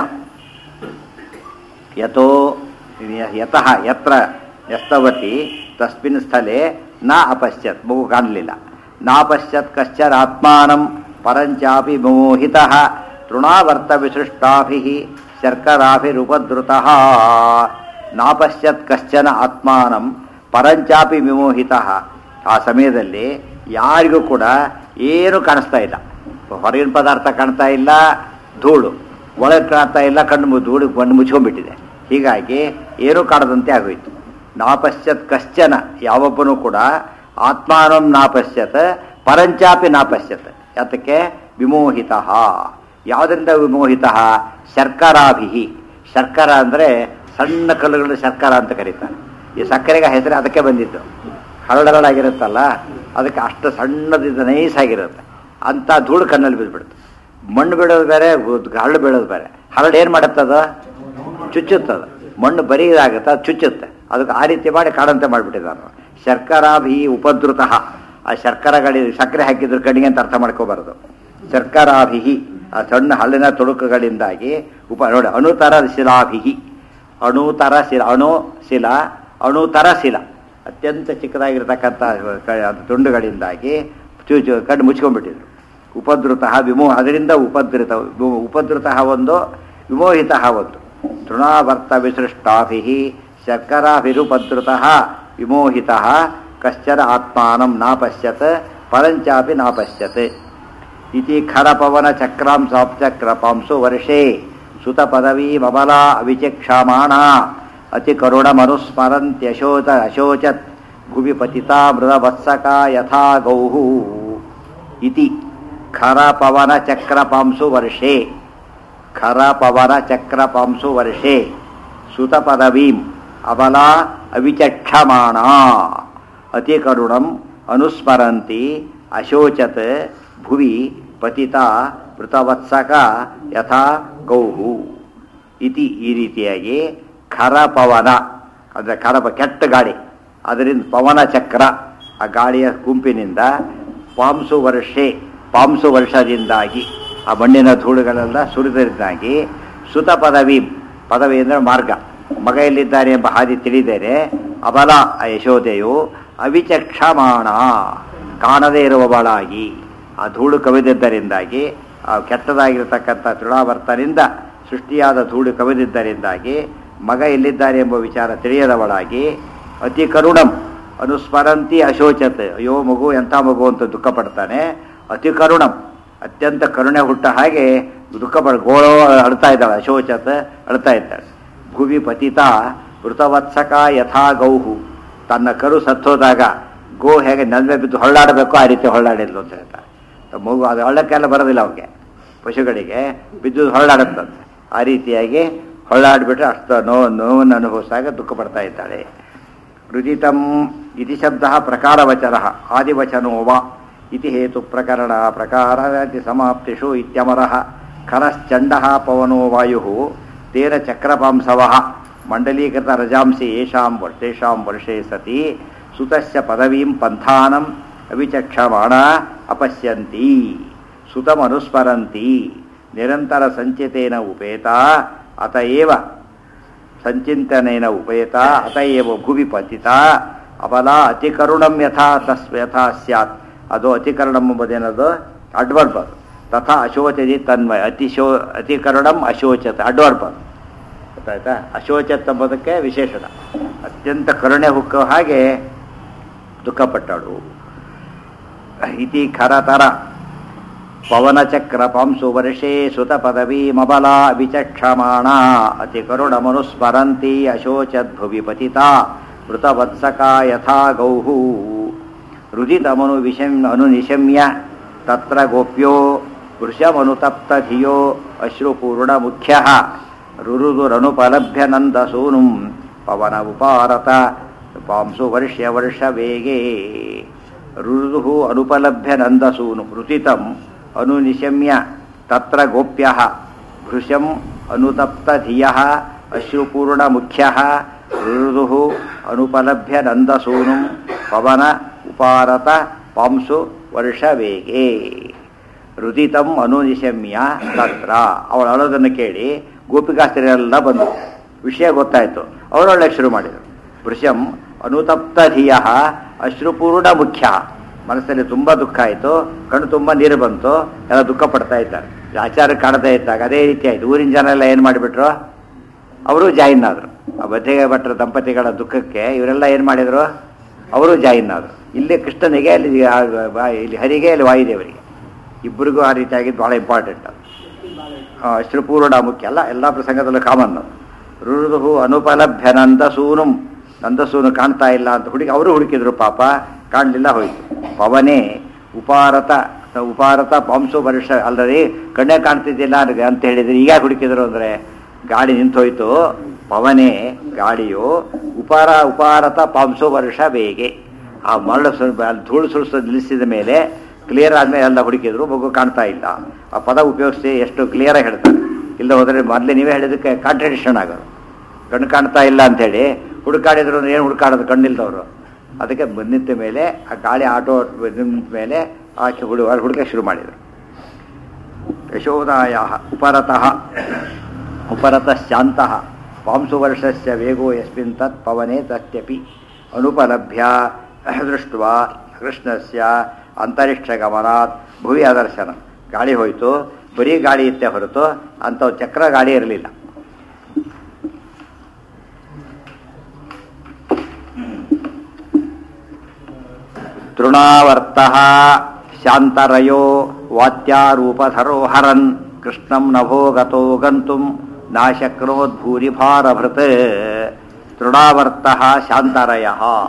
A: ಯಥೋ ಯತಃ ಯತ್ರ ಯಸ್ತವತಿ ತಸ್ಮಿನ್ ಸ್ಥಳೆ ನ ಅಪಶ್ಯತ್ ಮಗು ಕಾಣಲಿಲ್ಲ ನಾಪಶ್ಯತ್ ಕಶ್ಚನ್ ಆತ್ಮಾನಂ ಪರಂಚಾಪಿ ಮೋಹಿತ ತೃಣಾವರ್ತ ವಿಸೃಷ್ಟಾಭಿ ಶರ್ಕರಾಭಿರುಪದ್ರುತಃ ನಾಪಶ್ಯತ್ ಕಶ್ಚನ ಆತ್ಮಾನಂ ಪರಂಚಾಪಿ ವಿಮೋಹಿತ ಆ ಸಮಯದಲ್ಲಿ ಯಾರಿಗೂ ಕೂಡ ಏನು ಕಾಣಿಸ್ತಾ ಇಲ್ಲ ಹೊರಗಿನ ಪದಾರ್ಥ ಕಾಣ್ತಾ ಇಲ್ಲ ಧೂಳು ಒಳಗೆ ಕಾಣ್ತಾ ಇಲ್ಲ ಕಣ್ಣು ಮು- ಧೂಳು ಕಣ್ಣು ಮುಚ್ಕೊಂಡ್ಬಿಟ್ಟಿದೆ ಹೀಗಾಗಿ ಏನೂ ಕಾಣದಂತೆ ಆಗೋಯ್ತು ನಾಪಶ್ಯತ್ ಕಶ್ಚನ ಯಾವೊಬ್ಬನೂ ಕೂಡ ಆತ್ಮಾನಂ ನಾಪಶ್ಯತ್ ಪರಂಚಾಪಿ ನಾಪಶ್ಯತ್ ಯಾತಕ್ಕೆ ವಿಮೋಹಿತ ಯಾವುದರಿಂದ ವಿಮೋಹಿತ ಶರ್ಕರಾಭಿ ಶರ್ಕರ ಅಂದರೆ ಸಣ್ಣ ಕಲ್ಲುಗಳು ಶರ್ಕರ ಅಂತ ಕರೀತಾರೆ ಈ ಸಕ್ಕರೆಗೆ ಹೆಸರು ಅದಕ್ಕೆ ಬಂದಿದ್ದು ಹರಳುಗಳಾಗಿರುತ್ತಲ್ಲ ಅದಕ್ಕೆ ಅಷ್ಟು ಸಣ್ಣದಿದ್ದು ನೈಸ್ ಆಗಿರುತ್ತೆ ಅಂಥ ಧೂಳು ಕಣ್ಣಲ್ಲಿ ಬಿದ್ದುಬಿಡುತ್ತೆ ಮಣ್ಣು ಬೀಳೋದು ಬೇರೆ ಗು- ಹರಳು ಬೀಳೋದು ಬೇರೆ ಹರಳು ಏನು ಮಾಡುತ್ತದ ಚುಚ್ಚುತ್ತದ ಮಣ್ಣು ಬರೀ ಇದಾಗುತ್ತೆ ಅದು ಚುಚ್ಚುತ್ತೆ ಅದಕ್ಕೆ ಆ ರೀತಿ ಮಾಡಿ ಕಾಡಂತೆ ಮಾಡಿಬಿಟ್ಟಿದ್ದಾನೆ ಶರ್ಕರಾಭಿ ಉಪದ್ರುತ ಆ ಶರ್ಕರಗಳಿ ಸಕ್ಕರೆ ಹಾಕಿದ್ರು ಕಣ್ಣಿಗೆ ಅಂತ ಅರ್ಥ ಮಾಡ್ಕೋಬಾರದು ಶರ್ಕರಾಭಿ ಆ ಸಣ್ಣ ಹಳ್ಳಿನ ತುಣುಕುಗಳಿಂದಾಗಿ ಉಪ ನೋಡಿ ಅಣುತರ ಶಿಲಾಭಿಹಿ ಅಣುತರ ಶಿಲ ಅಣು ಶಿಲ ಅಣುತರ ಶಿಲ ಅತ್ಯಂತ ಚಿಕ್ಕದಾಗಿರ್ತಕ್ಕಂಥ ಕ- ಅದು ತುಂಡುಗಳಿಂದಾಗಿ ಚೂ ಚೂ ಕಣ್ಣು ಮುಚ್ಕೊಂಡ್ಬಿಟ್ಟಿದ್ರು ಉಪದ್ರುತ ವಿಮೋ ಅದರಿಂದ ಉಪದ್ರುತ ವಿ- ಉಪದ್ರುತ ಒಂದು ವಿಮೋಹಿತ ಒಂದು ತೃಣಾವರ್ತ ವಿಸೃಷ್ಟಾಭಿ ಶರ್ಕರಾಭಿರುಪದ್ರುತ ವಿಮೋಹಿತ ಕಶ್ಚನ ಆತ್ಮಾನಂ ನಾಪಶ್ಯತ್ ಪರಂಚಾಪಿ ನಾಪಶ್ಯತ್ ಇತಿ ಖರಪವನ ಚಕ್ರಾಂ ಸಾಪ್ಚಕ್ರಪಾಂಸು ವರ್ಷೇ ಸುತ ಪದವೀ ಮಬಲ ಅವಿಚಕ್ಷಮಾಣ ಅತಿ ಕರುಣ ಮನುಸ್ಮರಂತ್ಯಶೋಚ ಅಶೋಚತ್ ಭುವಿ ಪತಿತಾ ಮೃದವತ್ಸಕ ಯಥಾ ಗೌಹು ಇತಿ ಖರ ಪವನ ಚಕ್ರ ಪಾಂಸು ವರ್ಷೆ ಖರ ಪವನ ಚಕ್ರ ಪಾಂಸು ವರ್ಷೆ ಸುತ ಪದವೀಂ ಅಬಲ ಅವಿಚಕ್ಷಮಾಣ ಅತಿ ಕರುಣಂ ಅನುಸ್ಮರಂತಿ ಅಶೋಚತ್ ಭುವಿ ಪತಿತ ಮೃತವತ್ಸಕ ಯಥಾ ಗೌಹು ಇತಿ ಈ ರೀತಿಯಾಗಿ ಖರ ಪವನ ಅಂದರೆ ಖರ ಕೆಟ್ಟ ಗಾಳಿ ಅದರಿಂದ ಪವನ ಚಕ್ರ ಆ ಗಾಳಿಯ ಗುಂಪಿನಿಂದ ಪಾಂಸು ವರ್ಷೆ ಪಾಂಸು ವರ್ಷದಿಂದಾಗಿ ಆ ಮಣ್ಣಿನ ಧೂಳುಗಳೆಲ್ಲ ಸುರಿದರಿಂದಾಗಿ ಸುತ ಪದವಿ ಪದವಿ ಅಂದರೆ ಮಾರ್ಗ ಮಗ ಎಲ್ಲಿದ್ದಾನೆ ಎಂಬ ಹಾದಿ ತಿಳಿದೇನೆ ಅಬಲ ಆ ಯಶೋದೆಯು ಅವಿಚಕ್ಷಮಾಣ ಕಾಣದೇ ಇರುವವಳಾಗಿ ಆ ಧೂಳು ಕವಿದಿದ್ದರಿಂದಾಗಿ ಆ ಕೆಟ್ಟದಾಗಿರ್ತಕ್ಕಂಥ ತೃಣಾವರ್ತನಿಂದ ಸೃಷ್ಟಿಯಾದ ಧೂಳು ಕವಿದಿದ್ದರಿಂದಾಗಿ ಮಗ ಎಲ್ಲಿದ್ದಾರೆ ಎಂಬ ವಿಚಾರ ತಿಳಿಯದವಳಾಗಿ ಅತಿ ಕರುಣಂ ಅನುಸ್ಮರಂತಿ ಅಶೋಚತ್ ಅಯ್ಯೋ ಮಗು ಎಂಥ ಮಗು ಅಂತ ದುಃಖ ಪಡ್ತಾನೆ ಅತಿ ಕರುಣಂ ಅತ್ಯಂತ ಕರುಣೆ ಹುಟ್ಟ ಹಾಗೆ ದುಃಖ ಪಡ ಗೋಳೋ ಅಳ್ತಾ ಇದ್ದಾಳೆ ಅಶೋಚತ್ ಅಳ್ತಾ ಇದ್ದಾಳೆ ಭುವಿ ಪತಿತ ಮೃತವತ್ಸಕ ಯಥಾ ಗೌಹು ತನ್ನ ಕರು ಸತ್ತೋದಾಗ ಗೋ ಹೇಗೆ ನಲ್ಮೆ ಬಿದ್ದು ಹೊಳ್ಳಾಡಬೇಕು ಆ ರೀತಿ ಹೊಳ್ಳಾಡಿದ್ಲು ಅಂತ ಹೇಳ್ತಾರೆ ಮಗು ಅದು ಹಳ್ಳಕ್ಕೆಲ್ಲ ಬರೋದಿಲ್ಲ ಅವ್ರಿಗೆ ಪಶುಗಳಿಗೆ ಬಿದ್ದು ಹೊಳ್ಳಾಡುತ್ತಂತೆ ಆ ರೀತಿಯಾಗಿ ಹೊಳ್ಳಾಡ್ಬಿಟ್ರೆ ಅಷ್ಟು ನೋವು ನೋವನ್ನು ಅನುಭವಿಸಿದಾಗ ದುಃಖ ಪಡ್ತಾ ಇದ್ದಾಳೆ ರುಜಿತಂ ಇತಿ ಶಬ್ದ ಪ್ರಕಾರವಚನ ಆದಿವಚನೋ ವಾ ಇತಿ ಹೇತು ಪ್ರಕರಣ ಪ್ರಕಾರ ಸಮಾಪ್ತಿಷು ಇತ್ಯಮರಃ ಖರಶ್ಚಂಡ ಪವನೋ ವಾಯು ತೇನ ಚಕ್ರಪಾಂಸವ ಮಂಡಲೀಕೃತ ರಜಾಂಸಿ ಯೇಷಾಂ ತೇಷಾಂ ವರ್ಷೇ ಸತಿ ಸುತಸ್ಯ ಪದವೀಂ ಪಂಥಾನಂ ಅವಿಚಕ್ಷಮಾಣ ಅಪಶ್ಯಂತಿ ಸುತಮನುಸ್ಮರಂತಿ ನಿರಂತರ ಸಂಚಿತೇನ ಉಪೇತ ಅತಏವ ಸಂಚಿಂತನೇನ ಉಪೇತ ಅತಏವ ಭುವಿ ಪತಿತ ಅಬಲ ಅತಿಕರುಣಂ ಯಥಾ ತಸ್ ಯಥಾ ಸ್ಯಾತ್ ಅದು ಅತಿಕರುಣಂ ಎಂಬುದೇನದು ಅಡ್ವರ್ಬ್ ಅದು ತಥಾ ಅಶೋಚದಿ ತನ್ಮಯ ಅತಿಶೋ ಅತಿಕರುಣಂ ಅಶೋಚತ ಅಡ್ವರ್ಬ್ ಅದು ಗೊತ್ತಾಯ್ತಾ ಅಶೋಚತ್ ಎಂಬುದಕ್ಕೆ ವಿಶೇಷಣ ಅತ್ಯಂತ ಕರುಣೆ ಹುಕ್ಕೋ ಹಾಗೆ ದುಃಖಪಟ್ಟಳು ಇತಿ ಖರತರ ಪವನಚಕ್ರ ಪಾಂಸು ವರ್ಷೇ ಸುತ ಪದವಿ ಮಬಲ ವಿಚಕ್ಷಮಾಣ ಅತಿ ಕರುಣಮನುಸ್ಮರಂತಿ ಅಶೋಚದ್ಭುವಿ ಪತಿತಾ ಮೃತವತ್ಸಕ ಯಥಾ ಗೌಹು ರುದಿತಮನು ವಿಷಂ ಅನುನಿಶಮ್ಯ ತತ್ರ ಗೋಪ್ಯೋ ವೃಷಮನುತಪ್ತಧಿಯೋ ಅಶ್ರುಪೂರ್ಣಮುಖ್ಯ ರುರುದುರನುಪಲಭ್ಯ ನಂದಸೂನುಂ ಪವನ ಉಪಾರತ ಪಾಂಸು ವರ್ಷ ವರ್ಷ ವೇಗೇ ರುರುದು ಅನುಪಲಭ್ಯ ನಂದಸೂನು ಋತಿತಂ ಅನುನಿಶಮ್ಯ ತತ್ರ ಗೋಪ್ಯ ಭೃಶಂ ಅನುತಪ್ತಧಿಯ ಅಶ್ರುಪೂರ್ಣಮುಖ್ಯ ಋದು ಅನುಪಲಭ್ಯ ನಂದಸೂನು ಪವನ ಉಪಾರತ ಪಾಂಸು ವರ್ಷವೇಗೇ ರುದಿತಂ ಅನುನಿಶಮ್ಯ ತತ್ರ ಅವಳು ಅಳೋದನ್ನು ಕೇಳಿ ಗೋಪಿಕಾಸ್ತ್ರೀಯರೆಲ್ಲ ಬಂದರು ವಿಷಯ ಗೊತ್ತಾಯಿತು ಅವರೊಳ್ಳೆ ಶುರು ಮಾಡಿದರು ವೃಷಂ ಅನುತಪ್ತಧಿಯ ಅಶ್ರುಪೂರ್ಣ ಮುಖ್ಯ ಮನಸ್ಸಲ್ಲಿ ತುಂಬ ದುಃಖ ಆಯಿತು ಕಣ್ಣು ತುಂಬ ನೀರು ಬಂತು ಎಲ್ಲ ದುಃಖ ಪಡ್ತಾ ಇದ್ದಾರೆ ಆಚಾರ ಕಾಣದೇ ಇದ್ದಾಗ ಅದೇ ರೀತಿ ಆಯಿತು ಊರಿನ ಜನ ಎಲ್ಲ ಏನು ಮಾಡಿಬಿಟ್ರು ಅವರು ಜಾಯಿನ್ ಆದರು ಆ ಬದ್ದೆಗೆ ಭಟ್ರ ದಂಪತಿಗಳ ದುಃಖಕ್ಕೆ ಇವರೆಲ್ಲ ಏನು ಮಾಡಿದರು ಅವರು ಜಾಯಿನ್ ಆದರು ಇಲ್ಲಿ ಕೃಷ್ಣನಿಗೆ ಅಲ್ಲಿ ಆ- ಬಾ- ಇಲ್ಲಿ ಹರಿಗೆ ಇಲ್ಲಿ ವಾಯುದೇವರಿಗೆ ಇಬ್ಬರಿಗೂ ಆ ರೀತಿಯಾಗಿದ್ದು ಭಾಳ ಇಂಪಾರ್ಟೆಂಟ್ ಅದು ಅಶ್ರುಪೂರ್ಣ ಮುಖ್ಯ ಅಲ್ಲ ಎಲ್ಲ ಪ್ರಸಂಗದಲ್ಲೂ ಕಾಮನ್ ಅದು ರುರುದು ಅನುಪಲಭ್ಯ ನಂದಸೂನು ನಂದಸೂನು ಕಾಣ್ತಾ ಇಲ್ಲ ಅಂತ ಹುಡುಗಿ ಅವರು ಹುಡುಕಿದ್ರು ಪಾಪ ಕಾಣಲಿಲ್ಲ ಹೋಯ್ತು ಪವನೇ ಉಪಾರತ ಉಪಾರತ ಪಾಂಸು ವರ್ಷ ಅಲ್ಲದೆ ಕಣ್ಣೇ ಕಾಣ್ತಿದ್ದಿಲ್ಲ ನನಗೆ ಅಂತ ಹೇಳಿದ್ರೆ ಈಗ ಹುಡುಕಿದ್ರು ಅಂದರೆ ಗಾಡಿ ನಿಂತೋಯ್ತು ಪವನೇ ಗಾಡಿಯು ಉಪಾರ ಉಪಾರತ ಪಾಂಸು ವರ್ಷ ಬೇಗೆ ಆ ಮರಳು ಸುಳ್ ಅಲ್ಲಿ ಧೂಳು ಸುಳಿಸೋದು ನಿಲ್ಲಿಸಿದ ಮೇಲೆ ಕ್ಲಿಯರ್ ಆದಮೇಲೆ ಎಲ್ಲ ಹುಡುಕಿದ್ರು ಮಗು ಕಾಣ್ತಾ ಇಲ್ಲ ಆ ಪದ ಉಪಯೋಗಿಸಿ ಎಷ್ಟು ಕ್ಲಿಯರಾಗಿ ಹೇಳ್ತಾರೆ ಇಲ್ಲ ಹೋದರೆ ಮೊದಲೇ ನೀವೇ ಹೇಳಿದಕ್ಕೆ ಕಾಂಟ್ರಡಿಕ್ಷನ್ ಆಗೋದು ಕಣ್ಣು ಕಾಣ್ತಾ ಇಲ್ಲ ಅಂಥೇಳಿ ಹುಡುಕಾಡಿದ್ರು ಅಂದ್ರೆ ಏನು ಹುಡುಕಾಡೋದು ಕಣ್ಣಿಲ್ದವರು ಅದಕ್ಕೆ ಬಂದಿದ್ದ ಮೇಲೆ ಆ ಗಾಳಿ ಆಟೋ ನಿಂತ ಮೇಲೆ ಆಕೆ ಹುಡು ಅಲ್ಲಿ ಹುಡುಕ ಶುರು ಮಾಡಿದರು ಯಶೋದಾಯ ಉಪರತಃ ಉಪರತಃ ಶಾಂತಃ ಪಾಂಸುವರ್ಷಸ್ಯ ವೇಗೋ ಯಸ್ಮಿನ್ ತತ್ ಪವನೆ ತತ್ಯಪಿ ಅನುಪಲಭ್ಯ ದೃಷ್ಟ್ವಾ ಕೃಷ್ಣಸ್ಯ ಅಂತರಿಕ್ಷಗಮನಾತ್ ಭುವಿ ಅದರ್ಶನ ಗಾಳಿ ಹೋಯಿತು ಬರೀ ಗಾಳಿ ಇತ್ತೆ ಹೊರತು ಅಂಥ ಚಕ್ರ ಗಾಳಿ ಇರಲಿಲ್ಲ ತೃಣಾವರ್ತ ಶಾಂತರಯೋ ವಾತ್ಯಾರೂಪಧರೋ ಹರನ್ ಕೃಷ್ಣಂ ನಭೋ ಗತೋ ಗಂತುಂ ನಾಶಕ್ನೋದ್ಭೂರಿಭಾರಭೃತ್ ತೃಣಾವರ್ತ ಶಾಂತರಯ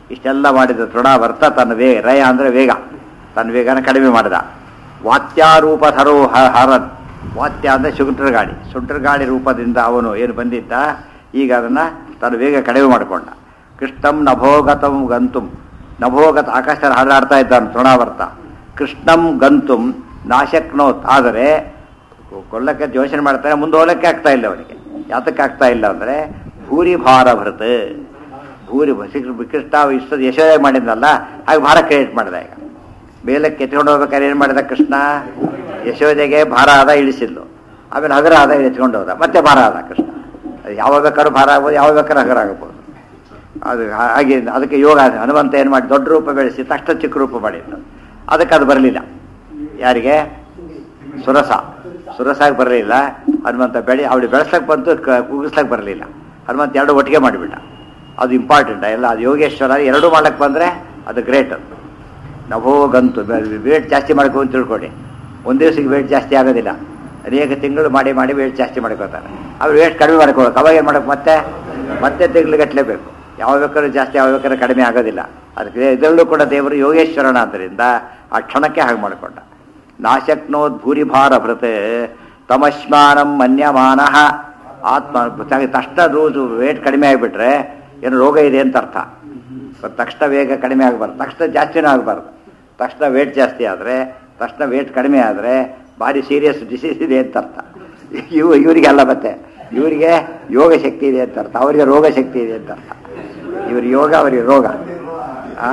A: ಇಷ್ಟೆಲ್ಲ ಮಾಡಿದ ತೃಣಾವರ್ತ ತನ್ನ ವೇಗ ರಯ ಅಂದರೆ ವೇಗ ತನ್ನ ವೇಗನ ಕಡಿಮೆ ಮಾಡಿದ ವಾತ್ಯಾರೂಪಧರೋ ಹ- ಹರನ್ ವಾತ್ಯ ಅಂದರೆ ಸುಂಟರ್ ಗಾಡಿ ಸುಂಟರ್ ಗಾಡಿ ರೂಪದಿಂದ ಅವನು ಏನು ಬಂದಿದ್ದ ಈಗ ಅದನ್ನು ತನ್ನ ವೇಗ ಕಡಿಮೆ ಮಾಡಿಕೊಂಡ ಕೃಷ್ಣಂ ನಭೋಗತಂ ಗಂತುಂ ನಭೋಗತ ಆಕಾಶ ಹಾಡಾಡ್ತಾ ಇದ್ದಾನೆ ತೃಣಾವರ್ತ ಕೃಷ್ಣಂ ಗಂತುಂ ನಾಶಕ್ನೋತ್ ಆದರೆ ಕೊಲ್ಲಕ್ಕೆ ಯೋಚನೆ ಮಾಡ್ತಾನೆ ಮುಂದೆ ಹೋಗಲಿಕ್ಕೆ ಆಗ್ತಾ ಇಲ್ಲ ಅವನಿಗೆ ಯಾತಕ್ಕೆ ಆಗ್ತಾ ಇಲ್ಲ ಅಂದರೆ ಭೂರಿ ಭಾರ ಭರತ್ ಭೂರಿ ಶ್ರೀ ಕೃಷ್ಣ ಇಷ್ಟದ ಯಶೋಧ ಮಾಡಿದ್ನಲ್ಲ ಹಾಗೆ ಭಾರ ಕ್ರಿಯೇಟ್ ಮಾಡಿದ ಈಗ ಮೇಲಕ್ಕೆ ಎತ್ಕೊಂಡು ಹೋಗ್ಬೇಕಾದ್ರೆ ಏನು ಮಾಡಿದ ಕೃಷ್ಣ ಯಶೋಧೆಗೆ ಭಾರ ಆದ ಇಳಿಸಿದ್ಲು ಆಮೇಲೆ ಹಗರ ಆದ ಎತ್ಕೊಂಡು ಹೋದ ಮತ್ತೆ ಭಾರ ಆದ ಕೃಷ್ಣ ಅದು ಯಾವಾಗ ಬೇಕಾದ್ರೂ ಭಾರ ಆಗ್ಬೋದು ಯಾವಾಗ ಬೇಕಾದ್ರೂ ಹಗರ ಆಗ್ಬೋದು ಅದು ಹಾ- ಹಾಗೆ ಅದಕ್ಕೆ ಯೋಗ ಹನುಮಂತ ಏನು ಮಾಡಿ ದೊಡ್ಡ ರೂಪ ಬೆಳೆಸಿ ತಕ್ಷಣ ಚಿಕ್ಕ ರೂಪ ಮಾಡಿದ್ದು ಅದಕ್ಕೆ ಅದು ಬರಲಿಲ್ಲ ಯಾರಿಗೆ ಸುರಸ ಸುರಸಾಗಿ ಬರಲಿಲ್ಲ ಹನುಮಂತ ಬೆಳೆ ಅವಳು ಬೆಳೆಸ್ಲಕ್ಕೆ ಬಂತು ಕ- ಕೂಗಿಸ್ಲಕ್ಕೆ ಬರಲಿಲ್ಲ ಹನುಮಂತ ಎರಡು ಒಟ್ಟಿಗೆ ಮಾಡಿಬಿಟ್ಟ ಅದು ಇಂಪಾರ್ಟೆಂಟ್ ಎಲ್ಲ ಅದು ಯೋಗೇಶ್ವರ ಎರಡೂ ಮಾಡಕ್ಕೆ ಬಂದರೆ ಅದು ಗ್ರೇಟ್ ಅದು ನಭೋಗಂತು ವೇಟ್ ಜಾಸ್ತಿ ಮಾಡ್ಕೊ ಅಂತ ತಿಳ್ಕೊಳ್ಳಿ ಒಂದು ದಿವಸಕ್ಕೆ ವೇಟ್ ಜಾಸ್ತಿ ಆಗೋದಿಲ್ಲ ಅನೇಕ ತಿಂಗಳು ಮಾಡಿ ಮಾಡಿ ವೇಟ್ ಜಾಸ್ತಿ ಮಾಡ್ಕೋತಾರೆ ಅವ್ರು ವೇಟ್ ಕಡಿಮೆ ಮಾಡ್ಕೋಬೇಕು ಅವಾಗ ಏನು ಮಾಡೋಕೆ ಮತ್ತೆ ಮತ್ತೆ ತಿಂಗ್ಳಿಗಟ್ಟಲೆ ಬೇಕು ಯಾವ ಬೇಕಾದ್ರೂ ಜಾಸ್ತಿ ಯಾವ ಬೇಕಾದ್ರೂ ಕಡಿಮೆ ಆಗೋದಿಲ್ಲ ಅದಕ್ಕೆ ಇದರಲ್ಲೂ ಕೂಡ ದೇವರು ಯೋಗೇಶ್ವರನ ಆದ್ದರಿಂದ ಆ ಕ್ಷಣಕ್ಕೆ ಹಾಗೆ ಮಾಡಿಕೊಂಡ ನಾಶಕ್ನೋದ್ ಭೂರಿಭಾರ ಭೃತ್ ತಮಶ್ಮಾನಂ ಮನ್ಯಮಾನಃ ಆತ್ಮ ತಕ್ಷಣ ರೋಜು ವೇಟ್ ಕಡಿಮೆ ಆಗಿಬಿಟ್ರೆ ಏನು ರೋಗ ಇದೆ ಅಂತ ಅರ್ಥ ತಕ್ಷಣ ವೇಗ ಕಡಿಮೆ ಆಗಬಾರ್ದು ತಕ್ಷಣ ಜಾಸ್ತಿನೂ ಆಗಬಾರ್ದು ತಕ್ಷಣ ವೇಟ್ ಜಾಸ್ತಿ ಆದರೆ ತಕ್ಷಣ ವೇಟ್ ಕಡಿಮೆ ಆದರೆ ಭಾರಿ ಸೀರಿಯಸ್ ಡಿಸೀಸ್ ಇದೆ ಅಂತ ಅರ್ಥ ಇವು ಇವರಿಗೆ ಅಲ್ಲ ಮತ್ತೆ ಇವರಿಗೆ ಯೋಗ ಶಕ್ತಿ ಇದೆ ಅಂತ ಅರ್ಥ ಅವರಿಗೆ ರೋಗ ಶಕ್ತಿ ಇದೆ ಅಂತ ಅರ್ಥ ಇವ್ರಿಗೆ ಯೋಗ ಅವರಿಗೆ ರೋಗ ಆ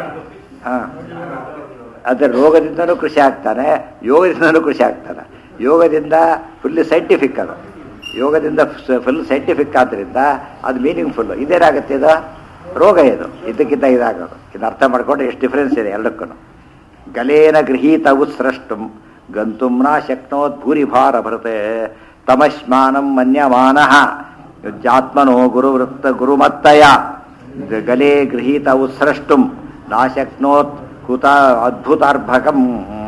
A: ಹಾಂ ಅದ್ರ ರೋಗದಿಂದನೂ ಕೃಷಿ ಆಗ್ತಾನೆ ಯೋಗದಿಂದನೂ ಕೃಷಿ ಆಗ್ತಾನೆ ಯೋಗದಿಂದ ಫುಲ್ಲಿ ಸೈಂಟಿಫಿಕ್ ಅದು ಯೋಗದಿಂದ ಫುಲ್ ಸೈಂಟಿಫಿಕ್ ಆದ್ದರಿಂದ ಅದು ಮೀನಿಂಗ್ಫುಲ್ ಇದೇನಾಗುತ್ತೆ ಇದು ರೋಗ ಇದು ಇದಕ್ಕಿಂತ ಇದಾಗೋದು ಇದು ಅರ್ಥ ಮಾಡ್ಕೊಂಡ್ರೆ ಎಷ್ಟು ಡಿಫ್ರೆನ್ಸ್ ಇದೆ ಎರಡಕ್ಕೂ ಗಲೇನ ಗೃಹೀತ ಉತ್ಸೃಷ್ಟಂ ಗಂತುಂ ನ ಶಕ್ನೋತ್ ಭೂರಿಭಾರ ಭರತೆ ತಮಶ್ಮಾನಂ ಮನ್ಯಮಾನಃ ಜಾತ್ಮನೋ ಗುರುವೃತ್ತ ಗುರುಮತ್ತಯ ಗಲೇ ಗೃಹೀತ ಉತ್ಸೃಷ್ಟುಂ ನಾಶಕ್ನೋತ್ ಕುತ ಅದ್ಭುತಾರ್ಭಕಂ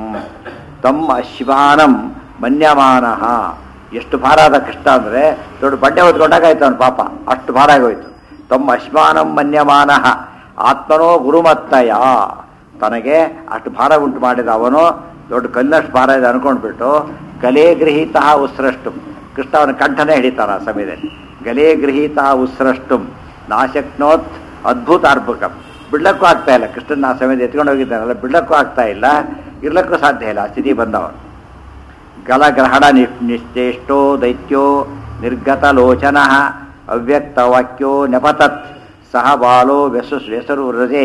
A: ತಮ್ಮ ಅಶ್ವಾನಂ ಮನ್ಯಮಾನಃ ಎಷ್ಟು ಭಾರ ಆದ ಕಷ್ಟ ಅಂದರೆ ದೊಡ್ಡ ಬಂಡೆ ಹೊತ್ಕೊಂಡಾಗಾಯ್ತು ಅವನು ಪಾಪ ಅಷ್ಟು ಭಾರ ಆಗೋಯ್ತು ತಮ್ಮ ಅಶ್ವಾನಂ ಮನ್ಯಮಾನಃ ಆತ್ಮನೋ ಗುರುಮತ್ತಯ ತನಗೆ ಅಷ್ಟು ಭಾರ ಉಂಟು ಮಾಡಿದ ಅವನು ದೊಡ್ಡ ಕಲ್ಲಷ್ಟು ಭಾರ ಇದೆ ಅನ್ಕೊಂಡ್ಬಿಟ್ಟು ಗಲೇ ಗೃಹೀತ ಉಸ್ರಷ್ಟು ಕೃಷ್ಣ ಅವನ ಕಂಠನೇ ಹಿಡಿತಾನ ಆ ಸಮಯದಲ್ಲಿ ಗಲೇ ಗೃಹೀತ ಉಸ್ರಷ್ಟು ನಾಶಕ್ನೋತ್ ಅದ್ಭುತ ಅರ್ಭಕಂ ಬಿಡ್ಲಕ್ಕೂ ಆಗ್ತಾ ಇಲ್ಲ ಕೃಷ್ಣನ ಆ ಸಮಯದಲ್ಲಿ ಎತ್ಕೊಂಡು ಹೋಗಿದ್ದಾನಲ್ಲ ಬಿಡ್ಲಕ್ಕೂ ಆಗ್ತಾ ಇಲ್ಲ ಇರ್ಲಕ್ಕೂ ಸಾಧ್ಯ ಇಲ್ಲ ಆ ಸ್ಥಿತಿ ಬಂದವನು ಗಲಗ್ರಹಣ ನಿ ನಿಶ್ಚೇಷ್ಟೋ ದೈತ್ಯೋ ನಿರ್ಗತಲೋಚನ ಅವ್ಯಕ್ತವಾಕ್ಯೋ ನೆಪತತ್ ಸಹ ಬಾಲೋ ವ್ಯಸು ವ್ಯಸರು ಹೃದಯ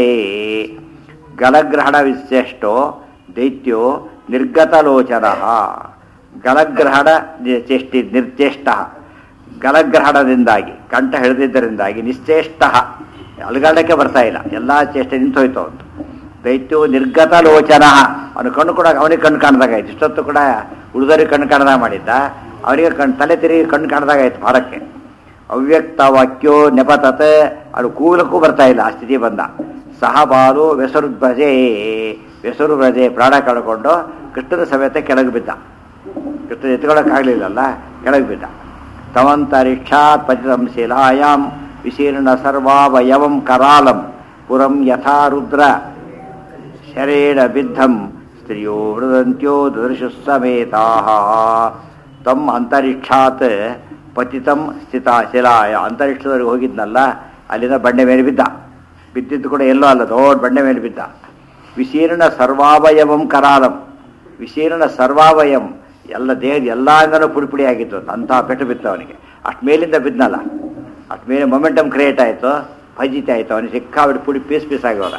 A: ಗಲಗ್ರಹಣ ವಿಶೇಷ್ಟೋ ದೈತ್ಯೋ ನಿರ್ಗತಲೋಚನ ಗಲಗ್ರಹಣ ನಿ- ಚೇಷ್ಟಿ ನಿರ್ಚೇಷ್ಟ ಗಲಗ್ರಹಣದಿಂದಾಗಿ ಕಂಠ ಹಿಡಿದಿದ್ದರಿಂದಾಗಿ ನಿಶ್ಚೇಷ್ಟ ಅಲುಗಾಡಕ್ಕೆ ಬರ್ತಾ ಇಲ್ಲ ಎಲ್ಲ ಚೇಷ್ಟೆ ನಿಂತೋಯ್ತು ಅವನು ದೈತ್ಯೋ ನಿರ್ಗತ ಲೋಚನ ಅವನು ಕಣ್ಣು ಕೂಡ ಅವನಿಗೆ ಕಣ್ಣು ಕಾಣ್ದಾಗಾಯ್ತು ಇಷ್ಟೊತ್ತು ಕೂಡ ಉಳಿದವರಿಗೆ ಕಣ್ಣು ಕಾಣ್ದಾಗ ಮಾಡಿದ್ದ ಅವನಿಗೆ ಕಣ್ ತಲೆ ತಿರುಗಿ ಕಣ್ಣು ಕಾಣ್ದಾಗಾಯ್ತು ಭಾರಕ್ಕೆ ಅವ್ಯಕ್ತ ವಾಕ್ಯೋ ನೆಪತತ್ ಅದು ಕೂಗಲಕ್ಕೂ ಬರ್ತಾ ಇಲ್ಲ ಆ ಸ್ಥಿತಿ ಬಂದ ಸಹ ಬಾಲು ವ್ಯಸರು ಭಜೆ ವ್ಯಸರು ಭಜೆ ಪ್ರಾಣ ಕಳ್ಕೊಂಡು ಕೃಷ್ಣನ ಸಮೇತ ಕೆಳಗೆ ಬಿದ್ದ ಕೃಷ್ಣ ಎತ್ಕೊಳ್ಳೋಕ್ಕಾಗಲಿಲ್ಲಲ್ಲ ಕೆಳಗೆ ಬಿದ್ದ ತವಂತರಿಕ್ಷಾತ್ ಪತಿತಂ ಶಿಲಾಯಾಂ ವಿಶೀರ್ಣ ಸರ್ವಾವಯವಂ ಕರಾಲಂ ಪುರಂ ಯಥಾ ರುದ್ರ ಶರೇಣ ಬಿದ್ಧಂ ಸ್ತ್ರೀಯೋ ವೃದಂತ್ಯೋ ದೃಶು ಸಮೇತಾ ತಮ್ಮ ಅಂತರಿಕ್ಷಾತ್ ಪತಿತಂ ಸ್ಥಿತ ಶಿಲಾಯ ಅಂತರಿಕ್ಷದವರೆಗೆ ಹೋಗಿದ್ನಲ್ಲ ಅಲ್ಲಿಂದ ಬಂಡೆ ಮೇಲೆ ಬಿದ್ದ ಬಿದ್ದಿದ್ದು ಕೂಡ ಎಲ್ಲೋ ಅಲ್ಲ ದೊಡ್ಡ ಬಂಡೆ ಮೇಲೆ ಬಿದ್ದ ವಿಶೀರ್ಣ ಸರ್ವಾವಯವಂ ಕರಾಲಂ ವಿಶೀರ್ಣ ಸರ್ವಾವಯಂ ಎಲ್ಲ ದೇಹದ ಎಲ್ಲ ಅಂಗನೂ ಪುಡಿ ಪುಡಿ ಆಗಿತ್ತು ಅಂಥ ಪೆಟ್ಟು ಬಿತ್ತು ಅವನಿಗೆ ಅಷ್ಟು ಮೇಲಿಂದ ಬಿದ್ನಲ್ಲ ಅಷ್ಟು ಮೇಲೆ ಮೊಮೆಂಟಮ್ ಕ್ರಿಯೇಟ್ ಆಯಿತು ಫಜಿತಿ ಆಯಿತು ಅವನಿಗೆ ಸಿಕ್ಕಾಬಿಟ್ಟು ಪುಡಿ ಪೀಸ್ ಪೀಸ್ ಆಗೋದ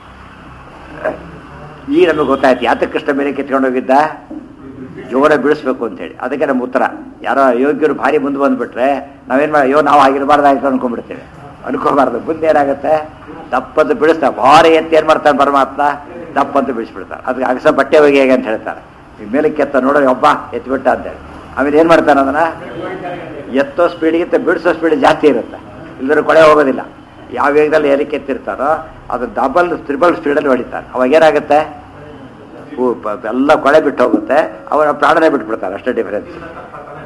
A: ಈಗ ನಮಗೆ ಗೊತ್ತಾಯ್ತು ಯಾತಕ್ಕೆ ಕೃಷ್ಣ ಮೇಲೆ ಕಿತ್ಕೊಂಡು ಹೋಗಿದ್ದ ಜೋರ ಬಿಡಿಸ್ಬೇಕು ಅಂತೇಳಿ ಅದಕ್ಕೆ ನಮ್ಮ ಉತ್ತರ ಯಾರೋ ಯೋಗ್ಯರು ಭಾರಿ ಮುಂದೆ ಬಂದುಬಿಟ್ರೆ ನಾವೇನು ಮಾಡಿ ಅಯ್ಯೋ ನಾವು ಆಗಿರಬಾರ್ದಾಯ್ತು ಅನ್ಕೊಂಡ್ಬಿಡ್ತೇವೆ ಅನ್ಕೋಬಾರ್ದು ಮುಂದೆ ಏನಾಗುತ್ತೆ ದಪ್ಪಂತ ಬಿಡಿಸ್ತಾ ಭಾರಿ ಎತ್ತಿ ಏನು ಮಾಡ್ತಾನೆ ಪರಮಾತ್ಮ ದಪ್ಪಂತ ಬಿಡಿಸ್ಬಿಡ್ತಾರೆ ಅದಕ್ಕೆ ಅಗಸ ಬಟ್ಟೆ ಹೋಗಿ ಹೇಗೆ ಅಂತ ಹೇಳ್ತಾರೆ ಈ ಮೇಲಕ್ಕೆ ಎತ್ತ ನೋಡೋ ಒಬ್ಬ ಎತ್ಬಿಟ್ಟ ಅಂತೇಳಿ ಆಮೇಲೆ ಏನು ಮಾಡ್ತಾನೆ ಅದನ್ನು ಎತ್ತೋ ಸ್ಪೀಡಿಗಿಂತ ಬಿಡಿಸೋ ಸ್ಪೀಡ್ ಜಾಸ್ತಿ ಇರುತ್ತೆ ಇಲ್ಲದ್ರೆ ಕೊಳೆ ಹೋಗೋದಿಲ್ಲ ಯಾವ ವೇಗದಲ್ಲಿ ಏರಿಕೆ ಎತ್ತಿರ್ತಾರೋ ಅದು ಡಬಲ್ ತ್ರಿಬಲ್ ಸ್ಪೀಡಲ್ಲಿ ಹೊಡಿತಾರೆ ಅವಾಗ ಏನಾಗುತ್ತೆ ಹೂ- ಪ- ಎಲ್ಲ ಕೊಳೆ ಬಿಟ್ಟು ಹೋಗುತ್ತೆ ಅವರ ಪ್ರಾಣನೇ ಬಿಟ್ಬಿಡ್ತಾರೆ ಅಷ್ಟೇ ಡಿಫರೆನ್ಸ್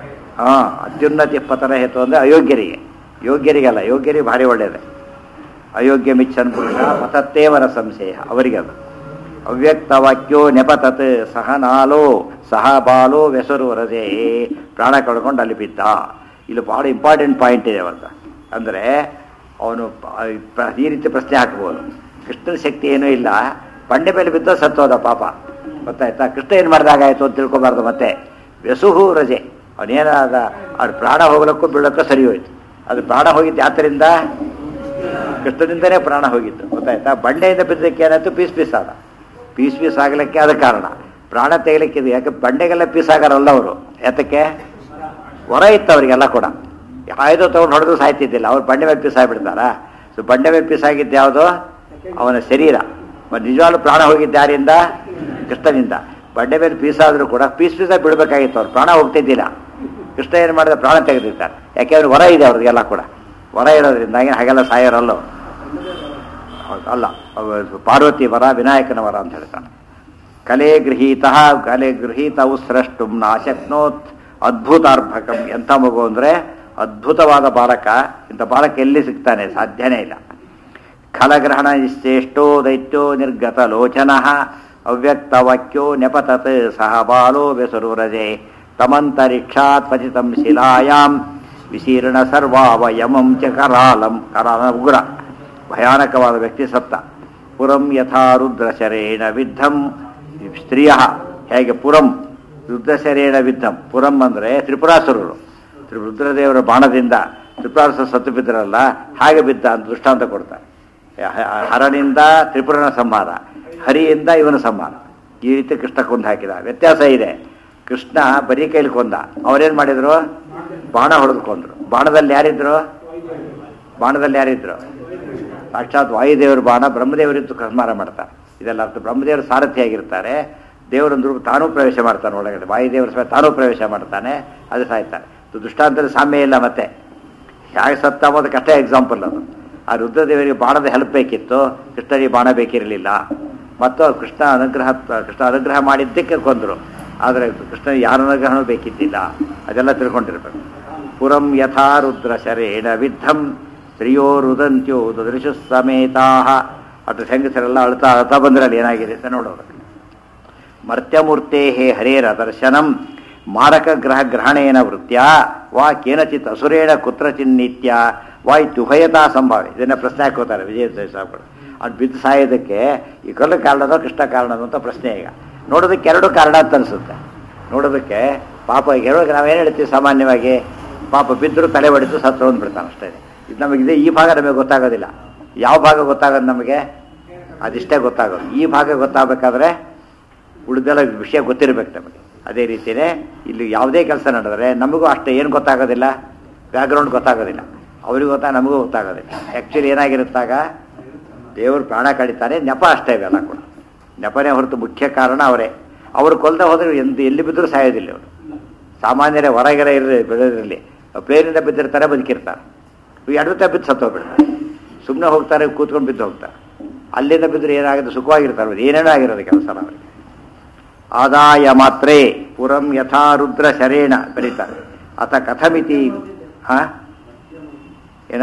A: ಹಾಂ ಅತ್ಯುನ್ನತಿ ಪತನ ಹೇತು ಅಂದರೆ ಅಯೋಗ್ಯರಿಗೆ ಯೋಗ್ಯರಿಗಲ್ಲ ಯೋಗ್ಯರಿಗೆ ಭಾರಿ ಒಳ್ಳೆಯದು ಅಯೋಗ್ಯ ಮಿಚ್ಚನ್ ಪುರುಷ ಪತತ್ತೇವರ ಸಂಶಯ ಅವರಿಗೆ ಅದು ಅವ್ಯಕ್ತ ವಾಕ್ಯೋ ನೆಪತತ್ ಸಹ ನಾಲೋ ಸಹ ಬಾಲೋ ವ್ಯಸರು ರಜೆ ಪ್ರಾಣ ಕಳ್ಕೊಂಡು ಅಲ್ಲಿ ಬಿದ್ದ ಇಲ್ಲಿ ಭಾಳ ಇಂಪಾರ್ಟೆಂಟ್ ಪಾಯಿಂಟ್ ಇದೆ ಅವತ್ತ ಅಂದರೆ ಅವನು ಪ- ಪ- ಈ ರೀತಿ ಪ್ರಶ್ನೆ ಹಾಕ್ಬೋದು ಕೃಷ್ಣನ ಶಕ್ತಿ ಏನೂ ಇಲ್ಲ ಬಂಡೆ ಮೇಲೆ ಬಿದ್ದ ಸತ್ತೋದ ಪಾಪ ಗೊತ್ತಾಯ್ತಾ ಕೃಷ್ಣ ಏನು ಮಾಡಿದಾಗಾಯ್ತು ಅಂತ ತಿಳ್ಕೊಬಾರ್ದು ಮತ್ತೆ ವ್ಯಸುಹು ರಜೆ ಅವನೇನಾದ ಅವ್ರ ಪ್ರಾಣ ಹೋಗ್ಲಿಕ್ಕೂ ಬೀಳಕ್ಕೂ ಸರಿ ಹೋಯ್ತು ಅದು ಪ್ರಾಣ ಹೋಗಿದ್ದು ಯಾತ್ರಿಂದ ಕೃಷ್ಣದಿಂದನೇ ಪ್ರಾಣ ಹೋಗಿತ್ತು ಗೊತ್ತಾಯ್ತಾ ಬಂಡೆಯಿಂದ ಬಿದ್ದಕ್ಕೆ ಏನಾಯ್ತು ಪೀಸ್ ಪೀಸ್ ಆದ ಪೀಸ್ ಪೀಸ್ ಆಗಲಿಕ್ಕೆ ಅದ ಕಾರಣ ಪ್ರಾಣ ತೆಗಿಲಿಕ್ಕೆ ಇದು ಯಾಕೆ ಬಂಡೆಗೆಲ್ಲ ಪೀಸ್ ಆಗಾರಲ್ಲ ಅವರು ಯಾತಕ್ಕೆ ಹೊರ ಇತ್ತು ಅವರಿಗೆಲ್ಲ ಕೂಡ ಆಯುಧ ತೊಗೊಂಡು ಹೊಡೆದು ಸಾಯ್ತಿದ್ದಿಲ್ಲ ಅವ್ರು ಬಂಡೆ ಮೇಲೆ ಪೀಸ್ ಆಗಿಬಿಡ್ತಾರ ಸೊ ಬಂಡೆ ಮೇಲೆ ಪೀಸ್ ಆಗಿದ್ದು ಯಾವುದು ಅವನ ಶರೀರ ಮತ್ತು ನಿಜವಾಗ್ಲೂ ಪ್ರಾಣ ಹೋಗಿದ್ದು ಯಾರಿಂದ ಕೃಷ್ಣನಿಂದ ಬಂಡೆ ಮೇಲೆ ಪೀಸ್ ಆದರೂ ಕೂಡ ಪೀಸ್ ಪೀಸಾಗಿ ಬಿಡಬೇಕಾಗಿತ್ತು ಅವ್ರು ಪ್ರಾಣ ಹೋಗ್ತಿದ್ದಿಲ್ಲ ಕೃಷ್ಣ ಏನು ಮಾಡಿದ ಪ್ರಾಣ ತೆಗೆದಿರ್ತಾರೆ ಯಾಕೆ ಅವ್ರಿಗೆ ಹೊರ ಇದೆ ಅವ್ರಿಗೆಲ್ಲ ಕೂಡ ಹೊರ ಇರೋದ್ರಿಂದಾಗಿ ಹಾಗೆಲ್ಲ ಸಾಯೋರಲ್ಲ ಅವ್ರು. ಹೌದು, ಅಲ್ಲ ಅವ ಪಾರ್ವತಿ ವರ ವಿನಾಯಕನ ವರ ಅಂತ ಹೇಳ್ತಾನೆ ಕಲೆ ಗೃಹೀತ ಕಲೆ ಗೃಹೀತವು ಸ್ರಷ್ಟುಂ ನಾಶಕ್ನೋತ್ ಅದ್ಭುತಾರ್ಭಕಂ ಎಂಥ ಮಗು ಅಂದರೆ ಅದ್ಭುತವಾದ ಬಾಲಕ ಇಂಥ ಬಾಲಕ ಎಲ್ಲಿ ಸಿಗ್ತಾನೆ ಸಾಧ್ಯನೇ ಇಲ್ಲ ಖಲಗ್ರಹಣ ನಿಶ್ಚೇಷ್ಟೋ ದೈತ್ಯೋ ನಿರ್ಗತ ಲೋಚನ ಅವ್ಯಕ್ತ ವಾಕ್ಯೋ ನೆಪತತ್ ಸಹ ಬಾಲೋ ಬೆಸರುರಜೆ ತಮಂತರಿಕ್ಷಾತ್ ಪತಿತಂ ಶಿಲಾಯಾಂ ವಿಶೀರ್ಣ ಸರ್ವಾವಯಮಂ ಚ ಕರಾಲಂ ಕರಾಲ ಉಗ್ರ ಭಯಾನಕವಾದ ವ್ಯಕ್ತಿ ಸತ್ತ ಪುರಂ ಯಥಾ ರುದ್ರಶರೇಣ ವಿದ್ಧಂ ಸ್ತ್ರೀಯ ಹೇಗೆ ಪುರಂ ರುದ್ರಶರೇಣ ವಿದ್ಧಂ ಪುರಂ ಅಂದರೆ ತ್ರಿಪುರಾಸುರರು ತ್ರಿ ರುದ್ರದೇವರ ಬಾಣದಿಂದ ತ್ರಿಪುರಾಸುರ ಸತ್ತು ಬಿದ್ದರಲ್ಲ ಹಾಗೆ ಬಿದ್ದ ಅಂತ ದೃಷ್ಟಾಂತ ಕೊಡ್ತಾರೆ ಹ- ಹರನಿಂದ ತ್ರಿಪುರನ ಸಂಹಾರ ಹರಿಯಿಂದ ಇವನ ಸಂಹಾರ ಈ ರೀತಿ ಕೃಷ್ಣ ಕೊಂದು ಹಾಕಿದ ವ್ಯತ್ಯಾಸ ಇದೆ ಕೃಷ್ಣ ಬರೀ ಕೈಲಿ ಕೊಂದ ಅವರೇನು ಮಾಡಿದ್ರು ಬಾಣ ಹೊಡೆದು ಕೊಂದ್ರು ಬಾಣದಲ್ಲಿ ಯಾರಿದ್ರು ಬಾಣದಲ್ಲಿ ಯಾರಿದ್ರು ಸಾಕ್ಷಾತ್ ವಾಯುದೇವರ ಬಾಣ ಬ್ರಹ್ಮದೇವರಿದ್ದು ಸಂಹಾರ ಮಾಡ್ತಾರೆ ಇದೆಲ್ಲ ಅರ್ಥ ಬ್ರಹ್ಮದೇವರು ಸಾರಥಿಯಾಗಿರ್ತಾರೆ ದೇವರೊಂದು ರೂಪ ತಾನೂ ಪ್ರವೇಶ ಮಾಡ್ತಾನೆ ಒಳಗಡೆ ವಾಯುದೇವರ ಸಹ ತಾನೂ ಪ್ರವೇಶ ಮಾಡ್ತಾನೆ ಅದು ಸಾಯ್ತಾನೆ ಇದು ದೃಷ್ಟಾಂತದ ಸಾಮ್ಯ ಇಲ್ಲ ಮತ್ತೆ ಹೇಗೆ ಸತ್ತ ಅನ್ನೋದಕ್ಕೆ ಅಷ್ಟೇ ಎಕ್ಸಾಂಪಲ್ ಅದು ಆ ರುದ್ರದೇವರಿಗೆ ಬಾಣದ ಹೆಲ್ಪ್ ಬೇಕಿತ್ತು ಕೃಷ್ಣನಿಗೆ ಬಾಣ ಬೇಕಿರಲಿಲ್ಲ ಮತ್ತು ಕೃಷ್ಣ ಅನುಗ್ರಹ ಕೃಷ್ಣ ಅನುಗ್ರಹ ಮಾಡಿದ್ದಕ್ಕೆ ಕೊಂದರು ಆದರೆ ಕೃಷ್ಣ ಯಾರ ಅನುಗ್ರಹನೂ ಬೇಕಿದ್ದಿಲ್ಲ ಅದೆಲ್ಲ ತಿಳ್ಕೊಂಡಿರ್ಬೇಕು ಪುರಂ ಯಥಾ ರುದ್ರ ಶರೇಣ ವಿದ್ಧಂ ಸ್ತ್ರೀಯೋ ರುದಂತ್ಯೋ ದೃಶು ಸಮೇತಾ ಅటు ಹೆಂಗಸರೆಲ್ಲ ಅಳ್ತಾ ಅಳ್ತಾ ಬಂದ್ರಲ್ಲಿ ಏನಾಗಿದೆ ಅಂತ ನೋಡೋದು ಮರ್ತ್ಯಮೂರ್ತೆ ಹರೇರ ದರ್ಶನಂ ಮಾರಕ ಗ್ರಹ ಗ್ರಹಣೇನ ವೃತ್ಯ ವಾ ಕೇನಚಿತ್ ಅಸುರೇಣ ಕುತ್ರಚಿನ್ನಿತ್ಯ ವಾ ಇತ್ಯುಭಯತಾ ಸಂಭಾವ ಇದನ್ನ ಪ್ರಶ್ನೆ ಹಾಕೋತಾರೆ ವಿಜಯ ಸಾಹೇಬರು ಅದು ಬಿದ್ದು ಸಾಯೋದಕ್ಕೆ ಈ ಕಲ್ಲು ಕಾರಣದ ಕೃಷ್ಣ ಕಾರಣದ ಅಂತ ಪ್ರಶ್ನೆ ಈಗ ನೋಡೋದಕ್ಕೆ ಎರಡು ಕಾರಣ ಅಂತ ಅನಿಸುತ್ತೆ ನೋಡೋದಕ್ಕೆ ಪಾಪ ಹೇಳೋಕೆ ನಾವೇನು ಹೇಳ್ತೀವಿ ಸಾಮಾನ್ಯವಾಗಿ ಪಾಪ ಬಿದ್ದರೂ ತಲೆ ಹೊಡೆದು ಸತ್ತು ಬಿಡ್ತಾನೆ ಅಷ್ಟೇ ಇದು ನಮಗೆ ಇದೆ ಈ ಭಾಗ ನಮಗೆ ಗೊತ್ತಾಗೋದಿಲ್ಲ ಯಾವ ಭಾಗ ಗೊತ್ತಾಗೋದು ನಮಗೆ ಅದಿಷ್ಟೇ ಗೊತ್ತಾಗೋದು ಈ ಭಾಗ ಗೊತ್ತಾಗಬೇಕಾದ್ರೆ ಉಳಿದೆಲ್ಲ ವಿಷಯ ಗೊತ್ತಿರಬೇಕು ನಮಗೆ ಅದೇ ರೀತಿಯೇ ಇಲ್ಲಿ ಯಾವುದೇ ಕೆಲಸ ನಡೆದರೆ ನಮಗೂ ಅಷ್ಟೇ ಏನು ಗೊತ್ತಾಗೋದಿಲ್ಲ ಬ್ಯಾಕ್ಗ್ರೌಂಡ್ ಗೊತ್ತಾಗೋದಿಲ್ಲ ಅವ್ರಿಗೂ ಗೊತ್ತಾ ನಮಗೂ ಗೊತ್ತಾಗೋದಿಲ್ಲ ಆ್ಯಕ್ಚುಲಿ ಏನಾಗಿರುತ್ತಾಗ ದೇವರು ಪ್ರಾಣ ಕಡಿತಾನೆ ನೆಪ ಅಷ್ಟೇ ಇವೆಲ್ಲ ಕೂಡ ನೆಪನೇ ಹೊರತು ಮುಖ್ಯ ಕಾರಣ ಅವರೇ ಅವರು ಕೊಲ್ಲದೆ ಹೋದ್ರೆ ಎಂದು ಎಲ್ಲಿ ಬಿದ್ದರೂ ಸಾಯೋದಿಲ್ಲ ಅವರು ಸಾಮಾನ್ಯರೇ ಹೊರಗೆರೆ ಇರಲಿ ಬೆಳೆದಿರಲಿ ಪ್ಲೇನಿಂದ ಬಿದ್ದಿರ್ತಾರೆ ಬದುಕಿರ್ತಾರೆ ಎಡತ್ತೆ ಬಿದ್ದು ಸತ್ತೋಗ್ಬಿಡ್ತಾರೆ ಸುಮ್ಮನೆ ಹೋಗ್ತಾರೆ ಕೂತ್ಕೊಂಡು ಬಿದ್ದು ಹೋಗ್ತಾರೆ ಅಲ್ಲಿಂದ ಬಿದ್ದರೆ ಏನಾಗುತ್ತೆ ಸುಖವಾಗಿರ್ತಾರೆ ಅವ್ರು ಏನೇನೋ ಆಗಿರೋದು ಕೆಲಸ ಅವರಿಗೆ ಆದಾಯ ಮಾತ್ರೇ ಪುರಂ ಯಥಾ ರುದ್ರ ಶರೇಣ ಬರೀತಾರೆ ಅಥ ಕಥಮಿತಿ ಹಾ ಏನ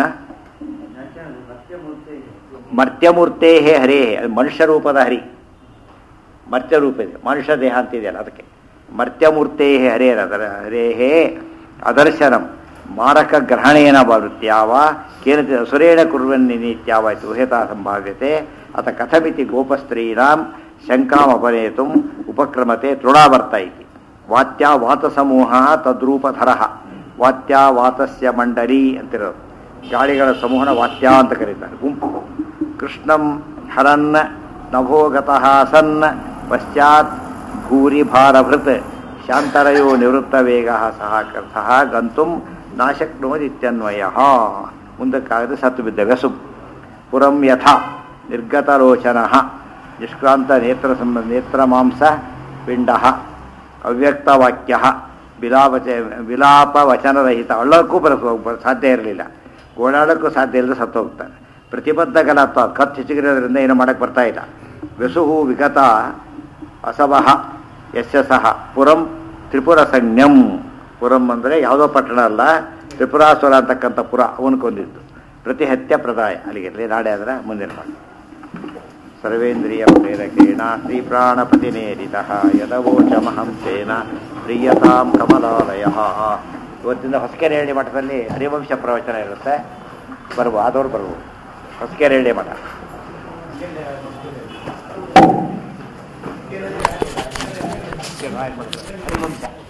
A: ಮರ್ತ್ಯಮೂರ್ತೆ ಹರೇ ಅದು ಮನುಷ್ಯ ರೂಪದ ಹರಿ ಮರ್ತ್ಯ ರೂಪ ಇದೆ ಮನುಷ್ಯ ದೇಹ ಅಂತಿದೆಯಲ್ಲ ಅದಕ್ಕೆ ಮರ್ತ್ಯಮೂರ್ತೆ ಹರೇ ಅದರ ಹರೇಹೇ ಅದರ್ಶನಂ ಮಾರಕ ಗ್ರಹಣೇನ ವೃತ್ಯಾವ ಕೇನ ಸುರೇಣ ಕುರ್ವನ್ನಿ ನಿತ್ಯಾವ ಇತಿ ಉಹೇತಾ ಸಂಭಾವ್ಯತೆ ಅಥ ಕಥಮಿತಿ ಗೋಪಸ್ತ್ರೀನಾಂ ಶಂಕಾಮಪನೇತು ಉಪಕ್ರಮತೆ ತೃಣಾವರ್ತ ಇತಿ ವಾತ್ಯ ವಾತಸಮೂಹ ತದ್ರೂಪಧರ ವಾತ್ಯ ವಾತಸ್ಯ ಮಂಡಲಿ ಅಂತಿರೋದು ಗಾಳಿಗಳ ಸಮೂಹನ ವಾತ್ಯ ಅಂತ ಕರೀತಾರೆ ಗುಂಪು ಕೃಷ್ಣಂ ಹರನ್ ನಭೋಗತಃ ಸನ್ ಪಶ್ಚಾತ್ ಭೂರಿ ಭಾರಭೃತ್ ಶಾಂತರಯೋ ನಿವೃತ್ತ ವೇಗ ಸಹ ಸಹ ಗಂತುಂ ನಾಶಕ್ನೋದಿತ್ಯನ್ವಯ ಮುಂದಕ್ಕಾಗದೆ ಸತ್ತು ಬಿದ್ದ ವ್ಯಸು ಪುರಂ ಯಥಾ ನಿರ್ಗತಲೋಚನ ನಿಷ್ಕ್ರಾಂತ ನೇತ್ರ ಸಂಬ ನೇತ್ರಮಾಂಸ ಪಿಂಡ ಅವ್ಯಕ್ತವಾಕ್ಯ ವಿಲಾಪಚ ವಿಲಾಪ ವಚನರಹಿತ ಅಳ್ಳಕ್ಕೂ ಬರ ಸಾಧ್ಯ ಇರಲಿಲ್ಲ ಓಡಾಡೋಕ್ಕೂ ಸಾಧ್ಯ ಇಲ್ಲದೆ ಸತ್ತು ಹೋಗ್ತಾನೆ ಪ್ರತಿಬದ್ಧ ಗಲಾತ್ವ ಖರ್ಚು ಹೆಚ್ಚಿಗಿರೋದ್ರಿಂದ ಏನು ಮಾಡಕ್ಕೆ ಬರ್ತಾ ಇಲ್ಲ ವ್ಯಸುಹು ವಿಗತ ಅಸವಹ ಯಶ ಸಹ ಪುರಂ ತ್ರಿಪುರ ಸಂಜ್ಞಂ ಪುರಂ ಅಂದರೆ ಯಾವುದೋ ಪಟ್ಟಣ ಅಲ್ಲ ತ್ರಿಪುರಾಸುರ ಅಂತಕ್ಕಂಥ ಪುರ ಅವನು ಕೊಂದಿದ್ದು ಪ್ರತಿಹತ್ಯ ಪ್ರದಾಯ ಅಲ್ಲಿಗಿರಲಿ ನಾಳೆ ಆದ್ರೆ ಮುಂದಿನ ಪಾಠ ಸರ್ವೇಂದ್ರಿಯ ಪ್ರೇರಕೇಣ ಶ್ರೀ ಪ್ರಾಣಪತಿನೇರಿತ ಯದವೋಚಮಹಂ ತೇನ ಪ್ರಿಯತಾಂ ಕಮಲಾಲಯ ಇವತ್ತಿಂದ ಹೊಸಕೆರೆಹಳ್ಳಿ ಮಠದಲ್ಲಿ ಹರಿವಂಶ ಪ್ರವಚನ ಇರುತ್ತೆ ಬರ್ಬೋದು ಆದವ್ರು ಬರ್ಬೋದು ಹೊಸಕೆರೆಹಳ್ಳಿ ಮಠ ಹರಿವಂಶ